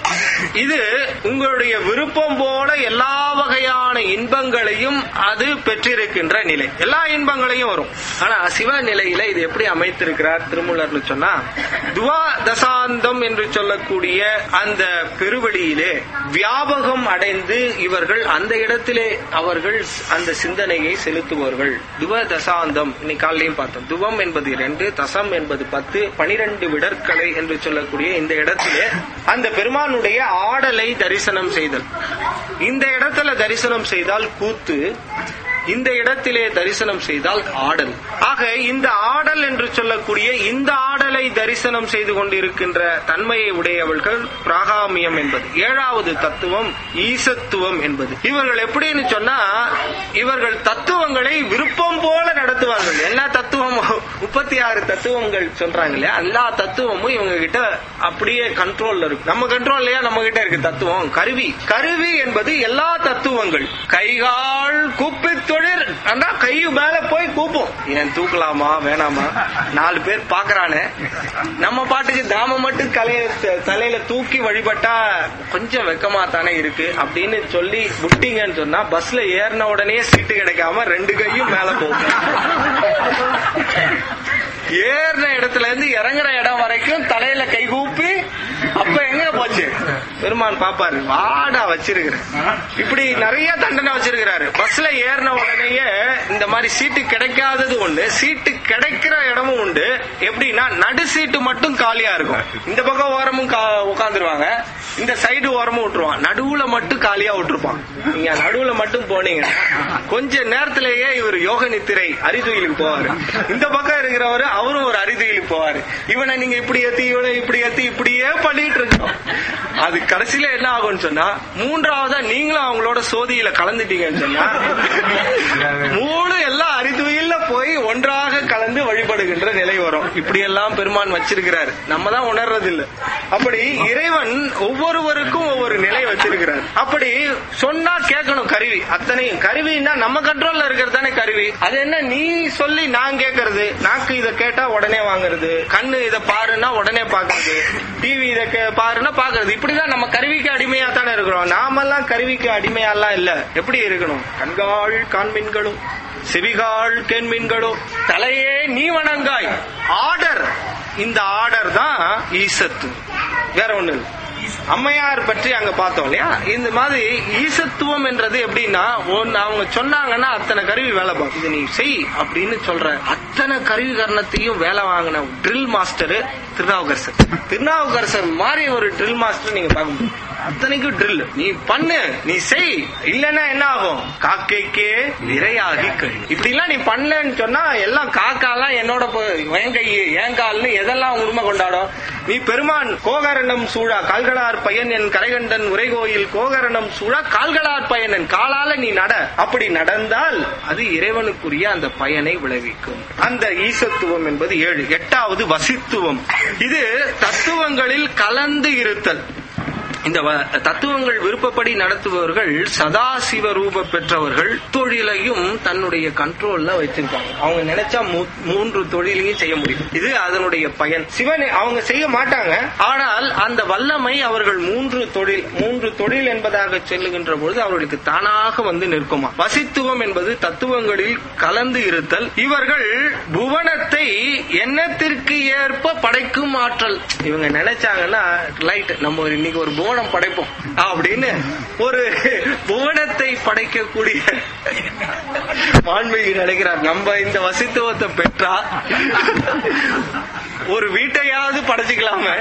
இது உங்களுடைய விருப்பம் போல எல்லா வகையான இன்பங்களையும் அது பெற்றிருக்கின்ற நிலை எல்லா இன்பங்களையும் வரும் ஆனா சிவ நிலையில இது எப்படி அமைத்திருக்கிறார் திருமூலர்னு சொன்னா துவா தசாந்தம் என்று சொல்லக்கூடிய அந்த பெருவெளியிலே வியாபகம் அடைந்து இவர்கள் அந்த இடத்திலே அவர்கள் அந்த சிந்தனையை செலுத்துவார்கள் துவ தசாந்தம் இன்னைக்கு காலையும் பார்த்தோம் துவம் என்பது இரண்டு தசம் என்பது பத்து பனிரெண்டு விடற்கலை என்று சொல்லக்கூடிய இந்த இடத்திலே அந்த பெருமானுடைய ஆடலை தரிசனம் செய்தல் இந்த இடத்துல தரிசனம் செய்தால் கூத்து இந்த இடத்திலே தரிசனம் செய்தால் ஆடல் ஆக இந்த ஆடல் என்று சொல்லக்கூடிய இந்த ஆடலை தரிசனம் செய்து கொண்டிருக்கின்ற தன்மையை உடையவர்கள் பிராகாமியம் என்பது ஏழாவது தத்துவம் ஈசத்துவம் என்பது இவர்கள் எப்படின்னு சொன்னா இவர்கள் தத்துவங்களை விருப்பம் போல நடத்துவார்கள் எல்லா தத்துவம் முப்பத்தி ஆறு தத்துவங்கள் சொல்றாங்க இல்லையா எல்லா தத்துவமும் இவங்க கிட்ட அப்படியே கண்ட்ரோல்ல இருக்கு நம்ம கண்ட்ரோல்லையா நம்ம கிட்ட இருக்கு தத்துவம் கருவி கருவி என்பது எல்லா தத்துவங்கள் கைகால் கூப்பி தொழில் ஆனா கை மேல போய் கூப்பும் ஏன் தூக்கலாமா வேணாமா நாலு பேர் பாக்குறானே நம்ம பாட்டுக்கு தாம மட்டும் கலைய தலையில தூக்கி வழிபட்டா கொஞ்சம் வெக்கமா தானே இருக்கு அப்படின்னு சொல்லி விட்டீங்கன்னு சொன்னா பஸ்ல ஏறின உடனே சீட்டு கிடைக்காம ரெண்டு கையும் மேல போகும் ஏறின இடத்துல இருந்து இறங்குற இடம் வரைக்கும் தலையில கை கூப்பி அப்ப எங்க போச்சு பெருமான் பாப்பாரு வாடா வச்சிருக்கிறேன் இப்படி நிறைய தண்டனை வச்சிருக்கிறாரு பஸ்ல ஏறின உடனேயே இந்த மாதிரி சீட்டு கிடைக்காதது உண்டு சீட்டு கிடைக்கிற இடமும் உண்டு எப்படின்னா நடு சீட்டு மட்டும் காலியா இருக்கும் இந்த பக்கம் ஓரமும் உட்காந்துருவாங்க இந்த சைடு ஓரமும் விட்டுருவான் நடுவுல மட்டும் காலியா விட்டுருப்பான் நீங்க நடுவுல மட்டும் போனீங்கன்னா கொஞ்ச நேரத்திலேயே இவர் யோக நித்திரை அரிதுயிலுக்கு போவாரு இந்த பக்கம் இருக்கிறவரு அவரும் ஒரு அரிதுயிலுக்கு போவாரு இவனை நீங்க இப்படி ஏத்தி இவனை இப்படி ஏத்தி இப்படியே பண்ணிட்டு இருக்கோம் அது கடைசியில என்ன ஆகும்னு சொன்னா மூன்றாவதா நீங்களும் அவங்களோட சோதியில கலந்துட்டீங்கன்னு சொன்னா மூணு எல்லாம் அரிதுயில்ல போய் ஒன்றாக கலந்து வழிபடுகின்ற நிலை வரும் இப்படி எல்லாம் பெருமான் வச்சிருக்கிறாரு நம்ம தான் உணர்றது இல்ல அப்படி இறைவன் ஒவ்வொருவருக்கும் ஒவ்வொரு நிலை வச்சிருக்கிறார் அப்படி சொன்னா கேட்கணும் கருவி அத்தனையும் கருவின்னா நம்ம கண்ட்ரோல்ல இருக்கிறது தானே கருவி அது என்ன நீ சொல்லி நான் கேட்கறது நாக்கு இதை கேட்டா உடனே வாங்குறது கண்ணு இதை பாருன்னா உடனே பாக்குறது டிவி இதை கே- பாருன்னா பாக்குறது இப்படிதான் நம்ம கருவிக்கு அடிமையா தானே இருக்கிறோம் நாமெல்லாம் கருவிக்கு அடிமையாலாம் இல்ல எப்படி இருக்கணும் கண்காள் காண்மீன்களும் செவிகாள் கேண்மீன்களோ தலையே நீ வணங்காய் ஆர்டர் இந்த ஆர்டர் தான் ஈசத்து வேற ஒண்ணு இல்ல அம்மையார் பற்றி அங்க பார்த்தோம் இல்லையா இந்த மாதிரி ஈசத்துவம் என்றது எப்படின்னா ஒன்னு அவங்க சொன்னாங்கன்னா அத்தனை கருவி வேலை பார்க்கும் இது நீ செய் அப்படின்னு சொல்ற அத்தனை கருவி கரணத்தையும் வேலை வாங்கின ட்ரில் மாஸ்டர் திருநாவுக்கரசர் திருநாவுக்கரசர் மாதிரி ஒரு ட்ரில் மாஸ்டர் நீங்க பார்க்க முடியும் அத்தனைக்கும் ட்ரில் நீ பண்ணு நீ செய் இல்லன்னா என்ன ஆகும் காக்கைக்கே இரையாகி கழி இப்படி எல்லாம் நீ பண்ணலன்னு சொன்னா எல்லாம் காக்காலாம் என்னோட போ- என் கை என் கால்னு எதெல்லாம் உரிமை கொண்டாடும் நீ பெருமான் கோகரணம் சூழா கால்களார் பையன் என் கரைகண்டன் உரைகோயில் கோகரணம் சூழா கால்களார் பையன் என் காலால நீ நட அப்படி நடந்தால் அது இறைவனுக்குரிய அந்த பயனை விளைவிக்கும் அந்த ஈசத்துவம் என்பது ஏழு எட்டாவது வசித்துவம் இது தத்துவங்களில் கலந்து இருத்தல் இந்த வ- தத்துவங்கள் விருப்பப்படி நடத்துபவர்கள் சதாசிவ ரூப பெற்றவர்கள் தொழிலையும் தன்னுடைய கண்ட்ரோல்ல வச்சிருப்பாங்க அவங்க நினைச்சா மூ- மூன்று தொழிலையும் செய்ய முடியும் இது அதனுடைய பயன் சிவன் அவங்க செய்ய மாட்டாங்க ஆனால் அந்த வல்லமை அவர்கள் மூன்று தொழில் மூன்று தொழில் என்பதாக சொல்லுகின்ற பொழுது அவர்களுக்கு தானாக வந்து நிற்குமா வசித்துவம் என்பது தத்துவங்களில் கலந்து இருத்தல் இவர்கள் புவனத்தை எண்ணத்திற்கு ஏற்ப படைக்கும் ஆற்றல் இவங்க நினைச்சாங்கன்னா லைட் நம்ம ஒரு இன்னைக்கு ஒரு புவனம் படைப்போம் அப்படின்னு ஒரு புவனத்தை படைக்கக்கூடிய வான்மீகி நினைக்கிறார் நம்ம இந்த வசித்துவத்தை பெற்றா ஒரு வீட்டையாவது படைச்சுக்கலாமே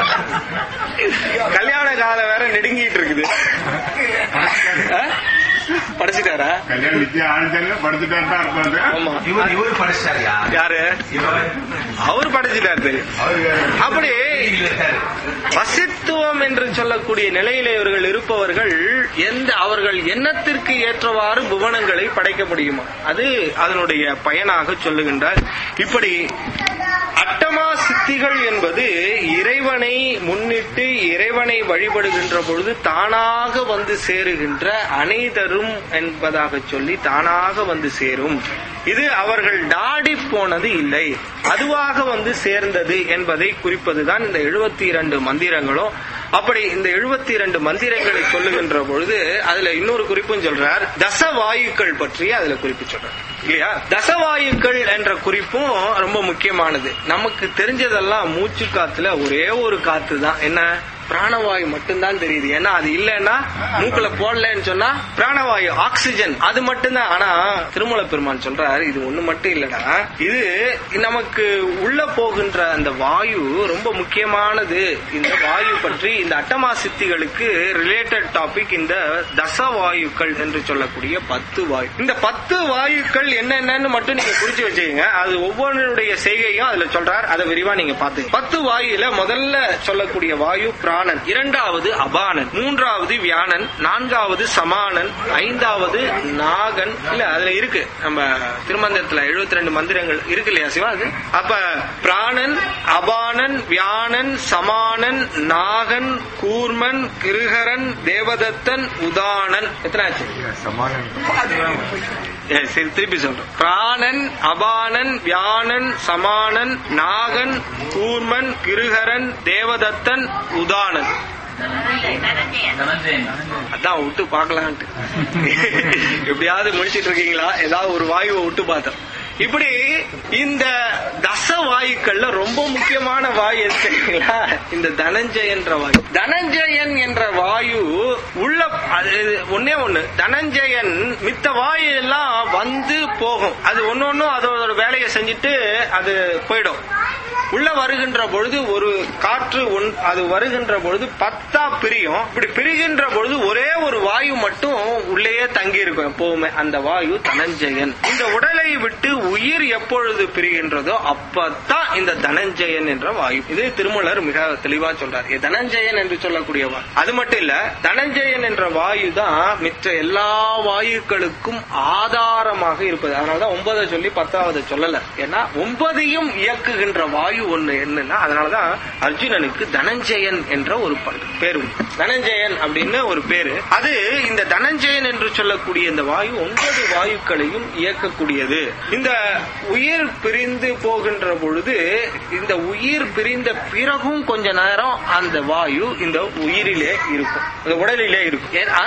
கல்யாண காலம் வேற நெடுங்கிட்டு இருக்குது ஆ? படைச்சிட்டாரா கல்யாணம் நிச்சயம் ஆனந்தானே படுத்துட்டாரு தான் அர்த்தம் அது. ஆமா இவர் இவர் படிச்சாரியா யாரு இவர் அவர் படைச்சிட்டாரு தெரியும் அவரு அப்படி இருக்காரு. வசித்துவம் என்று சொல்லக்கூடிய நிலையில இவர்கள் இருப்பவர்கள் எந்த அவர்கள் எண்ணத்திற்கு ஏற்றவாறு புவனங்களை படைக்க முடியுமா அது அதனுடைய பயனாக சொல்லுகின்றார் இப்படி அட்டமா சித்திகள் என்பது இறைவனை முன்னிட்டு இறைவனை வழிபடுகின்ற பொழுது தானாக வந்து சேருகின்ற அணைதரும் என்பதாக சொல்லி தானாக வந்து சேரும் இது அவர்கள் நாடி போனது இல்லை அதுவாக வந்து சேர்ந்தது என்பதை குறிப்பதுதான் இந்த எழுபத்தி இரண்டு மந்திரங்களும் அப்படி இந்த எழுபத்தி இரண்டு மந்திரங்களை சொல்லுகின்ற பொழுது அதுல இன்னொரு குறிப்பும் சொல்றார் தசவாயுக்கள் பற்றி அதுல குறிப்பு சொல்றார் இல்லையா தசவாயுக்கள் என்ற குறிப்பும் ரொம்ப முக்கியமானது நமக்கு தெரிஞ்சதெல்லாம் மூச்சு காத்துல ஒரே ஒரு காத்து தான் என்ன பிராணவாயு மட்டும்தான் தெரியுது ஏன்னா அது இல்லைன்னா மூக்குல போடலன்னு சொன்னா பிராணவாயு ஆக்சிஜன் அது மட்டும்தான் ஆனா திருமல பெருமான் சொல்றாரு இது ஒண்ணு மட்டும் இல்லடா இது நமக்கு உள்ள போகின்ற அந்த வாயு ரொம்ப முக்கியமானது இந்த வாயு பற்றி இந்த அட்டமா சித்திகளுக்கு ரிலேட்டட் டாபிக் இந்த தசவாயுக்கள் என்று சொல்லக்கூடிய பத்து வாயு இந்த பத்து வாயுக்கள் என்னென்னன்னு மட்டும் நீங்க குறிச்சு வச்சுக்கோங்க அது ஒவ்வொன்றுடைய செய்கையும் அதுல சொல்றார் அதை விரிவா நீங்க பாத்துங்க பத்து வாயுல முதல்ல சொல்லக்கூடிய வாயு பிராண பிராணன் இரண்டாவது அபானன் மூன்றாவது வியானன் நான்காவது சமானன் ஐந்தாவது நாகன் இல்ல அதுல இருக்கு நம்ம திருமந்திரத்துல 72 ரெண்டு மந்திரங்கள் இருக்கு இல்லையா சிவா அது அப்ப பிராணன் அபானன் வியானன் சமானன் நாகன் கூர்மன் கிருகரன் தேவதத்தன் உதானன் எத்தனை ஆச்சு ஏ, சரி திருப்பி சொல்றேன் பிராணன் அபானன் வியானன் சமானன் நாகன் கூர்மன் கிருகரன் தேவதத்தன் உதானன் அதான் விட்டு பார்க்கலான்ட்டு எப்படியாவது முடிச்சிட்டு இருக்கீங்களா ஏதாவது ஒரு வாயுவை விட்டு பார்த்தோம் இப்படி இந்த தச வாயுக்கள்ல ரொம்ப முக்கியமான வாயு எது தெரியுங்களா இந்த தனஞ்சயன்ற வாயு தனஞ்சயன் என்ற வாயு உள்ள அது ஒன்னே ஒண்ணு தனஞ்சயன் மித்த வாயு எல்லாம் வந்து போகும் அது ஒன்னொன்னும் அதோட வேலையை செஞ்சுட்டு அது போயிடும் உள்ள வருகின்ற பொழுது ஒரு காற்று ஒன்- அது வருகின்ற பொழுது பத்தா பிரியும் இப்படி பிரிகின்ற பொழுது ஒரே ஒரு வாயு மட்டும் உள்ளேயே தங்கி இருக்கும் எப்பவுமே அந்த வாயு தனஞ்சயன் இந்த உடலை விட்டு உயிர் எப்பொழுது பிரிகின்றதோ அப்பதான் இந்த தனஞ்சயன் என்ற வாயு இது திருமலர் மிக தெளிவா சொல்றார் இது தனஞ்சயன் என்று சொல்லக்கூடிய வாயு அது மட்டும் இல்ல தனஞ்சயன் என்ற வாயு தான் மிச்ச எல்லா வாயுக்களுக்கும் ஆதாரமாக இருப்பது அதனாலதான் ஒன்பதை சொல்லி பத்தாவது சொல்லல ஏன்னா ஒன்பதையும் இயக்குகின்ற வாயு ஒண்ணு என்னன்னா அதனாலதான் அர்ஜுனனுக்கு தனஞ்சயன் என்ற ஒரு ப- பேரு உண்டு. தனஞ்சயன் அப்படின்னு ஒரு பேரு அது இந்த தனஞ்சயன் என்று சொல்லக்கூடிய இந்த வாயு ஒன்பது வாயுக்களையும் இயக்கக்கூடியது இந்த உயிர் பிரிந்து போகின்ற பொழுது இந்த உயிர் பிரிந்த பிறகும் கொஞ்ச நேரம் அந்த வாயு இந்த உயிரிலே இருக்கும் இந்த உடலிலே இருக்கும் ஏன்னா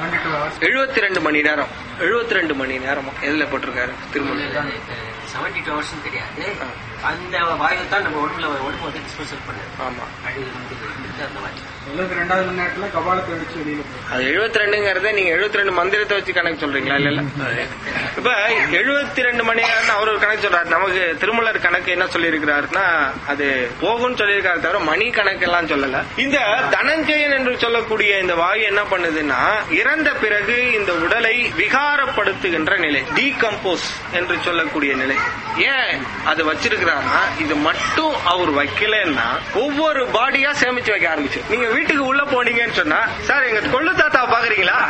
எழுபத்தி ரெண்டு மணி நேரம் எழுபத்தி ரெண்டு மணி நேரமா எதுல போட்டிருக்காரு திருமணம் செவன்டி டூ ஹவர்ஸ் தெரியாது அந்த வாயு தான் நம்ம உடம்புல உடம்பு வந்து டிஸ்போசல் பண்ணுது ஆமா அது வந்து அந்த வாயு எழுபத்தி ரெண்டாவது மணி நேரத்துல கபாலத்தை அடிச்சு வெளியில போகும் அது எழுபத்தி ரெண்டுங்கிறத நீங்க எழுபத்தி ரெண்டு மந்திரத்தை வச்சு கணக்கு சொல்றீங்களா இல்ல இல்ல இப்ப எழுபத்தி ரெண்டு மணி நேரம் அவர் ஒரு கணக்கு சொல்றாரு நமக்கு திருமலர் கணக்கு என்ன சொல்லியிருக்கிறாருன்னா அது போகும்னு சொல்லியிருக்காரு தவிர மணி கணக்கு எல்லாம் சொல்லல இந்த தனஞ்சயன் என்று சொல்லக்கூடிய இந்த வாயு என்ன பண்ணுதுன்னா இறந்த பிறகு இந்த உடலை விகாரப்படுத்துகின்ற நிலை டீகம்போஸ் என்று சொல்லக்கூடிய நிலை ஏன் அது வச்சிருக்கிறாருன்னா இது மட்டும் அவர் வைக்கலன்னா ஒவ்வொரு பாடியா சேமிச்சு வைக்க ஆரம்பிச்சு நீங்க வீட்டுக்கு உள்ள போனீங்கன்னு சொன்னா சார் எங்க கொள்ளு தாத்தா பாக்குறீங்களா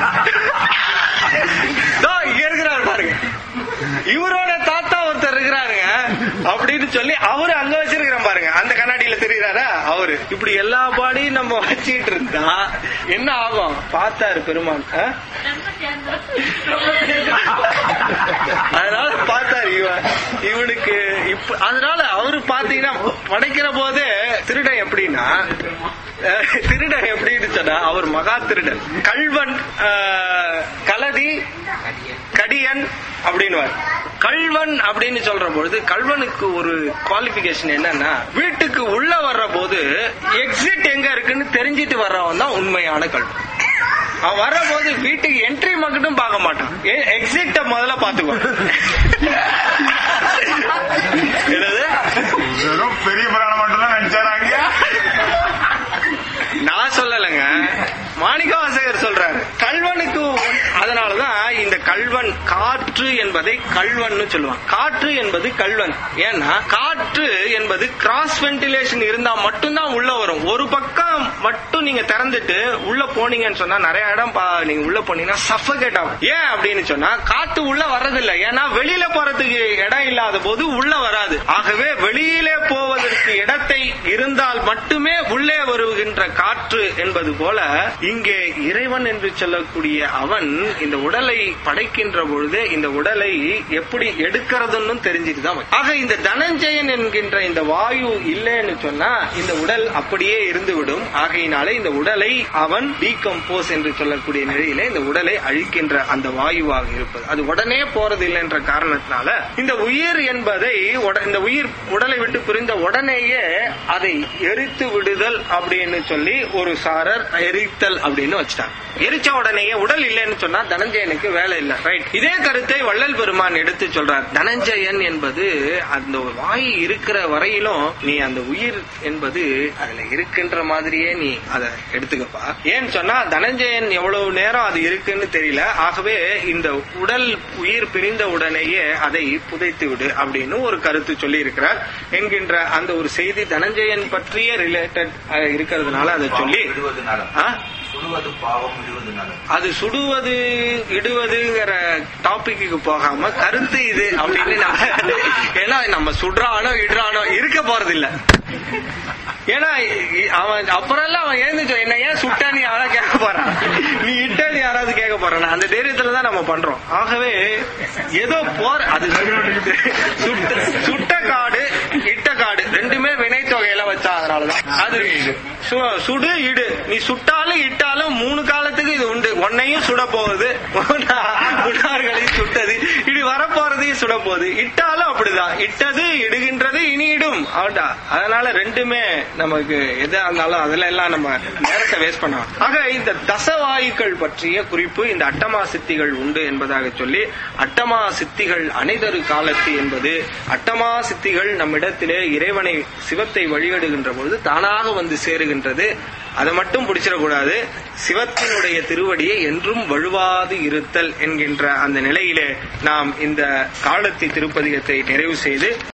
இதோ இங்க இருக்கிறாரு பாருங்க இவரோட தாத்தா ஒருத்தர் இருக்கிறாருங்க அப்படின்னு சொல்லி அவரு அங்க வச்சிருக்கிறேன் பாருங்க அந்த கண்ணாடியில தெரியுறாரா அவரு இப்படி எல்லா பாடியும் நம்ம வச்சிட்டு இருந்தா என்ன ஆகும் பார்த்தாரு பெருமான் ஆ? அதனால பார்த்தாரு இவன் இவனுக்கு இப்ப அதனால அவரு பாத்தீங்கன்னா படைக்கிற போது திருடன் எப்படின்னா அஹ், திருடன் எப்படின்னு சொன்னா அவர் மகா திருடன் கல்வன் அஹ், கலதி கடியன் அப்படின்னு கல்வன் அப்படின்னு சொல்ற பொழுது கல்வனுக்கு ஒரு குவாலிபிகேஷன் என்னன்னா வீட்டுக்கு உள்ள வர்ற போது எக்ஸிட் எங்க இருக்குன்னு தெரிஞ்சிட்டு வர்றவன் தான் உண்மையான கல்வன் அவன் வரும்போது வீட்டுக்கு என்ட்ரி மட்டும் பார்க்க மாட்டான் எக்ஸிட்ட முதல்ல பாத்துக்குவான் என்னது வெறும் பெரிய புராணம் மட்டும் தான் நினைச்சாராங்க நான் சொல்லலைங்க மாணிக்கவாசகர் சொல்றாரு கல்வனுக்கு ஒன்- அதனாலதான் இந்த கல்வன் காற்று என்பதை கல்வன்னு சொல்லுவான் காற்று என்பது கல்வன் ஏன்னா காற்று என்பது கிராஸ் வென்டிலேஷன் இருந்தா மட்டும்தான் உள்ள வரும் ஒரு பக்கம் மட்டும் நீங்க திறந்துட்டு உள்ள போனீங்கன்னு சொன்னா நிறைய இடம் பா- நீங்க உள்ள போனீங்கன்னா சஃபகேட் ஆகும் ஏன் அப்படின்னு சொன்னா காத்து உள்ள வர்றதில்லை ஏன்னா வெளியில போறதுக்கு இடம் இல்லாத போது உள்ள வராது ஆகவே வெளியிலே போவதற்கு இடத்தை இருந்தால் மட்டுமே உள்ளே வருகின்ற காற்று என்பது போல இங்கே இறைவன் என்று சொல்லக்கூடிய அவன் இந்த உடலை படைக்கின்ற பொழுதே இந்த உடலை எப்படி எடுக்கிறதுன்னு தெரிஞ்சுட்டு தான் வைக்கும். ஆக இந்த தனஞ்சயன் என்கின்ற இந்த வாயு இல்லைன்னு சொன்னா இந்த உடல் அப்படியே இருந்துவிடும் ஆகையினாலே இந்த உடலை அவன் டீகம்போஸ் என்று சொல்லக்கூடிய நிலையிலே இந்த உடலை அழிக்கின்ற அந்த வாயுவாக இருப்பது அது உடனே போறது இல்லை என்ற காரணத்தினால இந்த உயிர் என்பதை உட- இந்த உயிர் உடலை விட்டு பிரிந்த உடனேயே அதை எரித்து விடுதல் அப்படின்னு சொல்லி ஒரு சாரர் எரித்தல் அப்படின்னு வச்சிட்டாங்க எரிச்ச உடனேயே உடல் இல்லைன்னு சொன்னா தனஞ்சயனுக்கு வேலை இல்லை ரைட் இதே கருத்தை வள்ளல் பெருமான் எடுத்து சொல்றார் தனஞ்சயன் என்பது அந்த வாய் இருக்கிற வரையிலும் நீ அந்த உயிர் என்பது அதுல இருக்கின்ற மாதிரியே நீ அதை எடுத்துக்கப்பா ஏன்னு சொன்னா தனஞ்சயன் எவ்வளவு நேரம் அது இருக்குன்னு தெரியல ஆகவே இந்த உடல் உயிர் பிரிந்த உடனேயே அதை புதைத்து விடு அப்படின்னு ஒரு கருத்து சொல்லி இருக்கிறார் என்கின்ற அந்த ஒரு செய்தி தனஞ்சயன் பற்றிய ரிலேட்டட் இருக்கிறதுனால அதை சொல்லி விடுவது நலம் ஆ? சுடுவது பாவம் விடுவது நலம் அது சுடுவது இடுவதுங்கிற டாபிக்கு போகாம கருத்து இது அப்படின்னு நம்ம ஏன்னா நம்ம சுடுறானோ இடுறானோ இருக்க போறது இல்ல ஏன்னா இ- அவன் அப்புறம் எல்லாம் அவன் எழுந்துச்சோ என்ன ஏன் சுட்டா நீ யாராவது கேட்க போறான் நீ இட்ட நீ யாராவது கேட்க போறான் அந்த தைரியத்துல தான் நம்ம பண்றோம் ஆகவே ஏதோ போற அது சுட்ட சுட்ட காடு இட்ட காடு ரெண்டுமே வினை தொகையில வச்சா அதனாலதான் அது சு- சுடு இடு நீ சுட்டாலும் இட்டாலும் மூணு காலத்துக்கு இது உண்டு உன்னையும் சுட போகுது முன்னார்களையும் சுட்டது இடி வரப்போறதையும் சுட போகுது இட்டாலும் அப்படிதான் இட்டது இடுகின்றது இனி இடும் அவன்டா அதனால ரெண்டுமே நமக்கு எதா இருந்தாலும் அதுல எல்லாம் நம்ம நேரத்தை வேஸ்ட் பண்ணலாம் ஆக இந்த தசவாயுக்கள் பற்றிய குறிப்பு இந்த அட்டமா சித்திகள் உண்டு என்பதாக சொல்லி அட்டமா சித்திகள் அனைதரு காலத்து என்பது அட்டமா சித்திகள் நம்மிடத்திலே இறைவனை சிவத்தை வழிபடுகின்ற பொழுது தானாக வந்து சேருகின்றது அதை மட்டும் பிடிச்சிடக்கூடாது சிவத்தினுடைய திருவடியை என்றும் வழுவாது இருத்தல் என்கின்ற அந்த நிலையிலே நாம் இந்த காலத்தி திருப்பதிகத்தை நிறைவு செய்து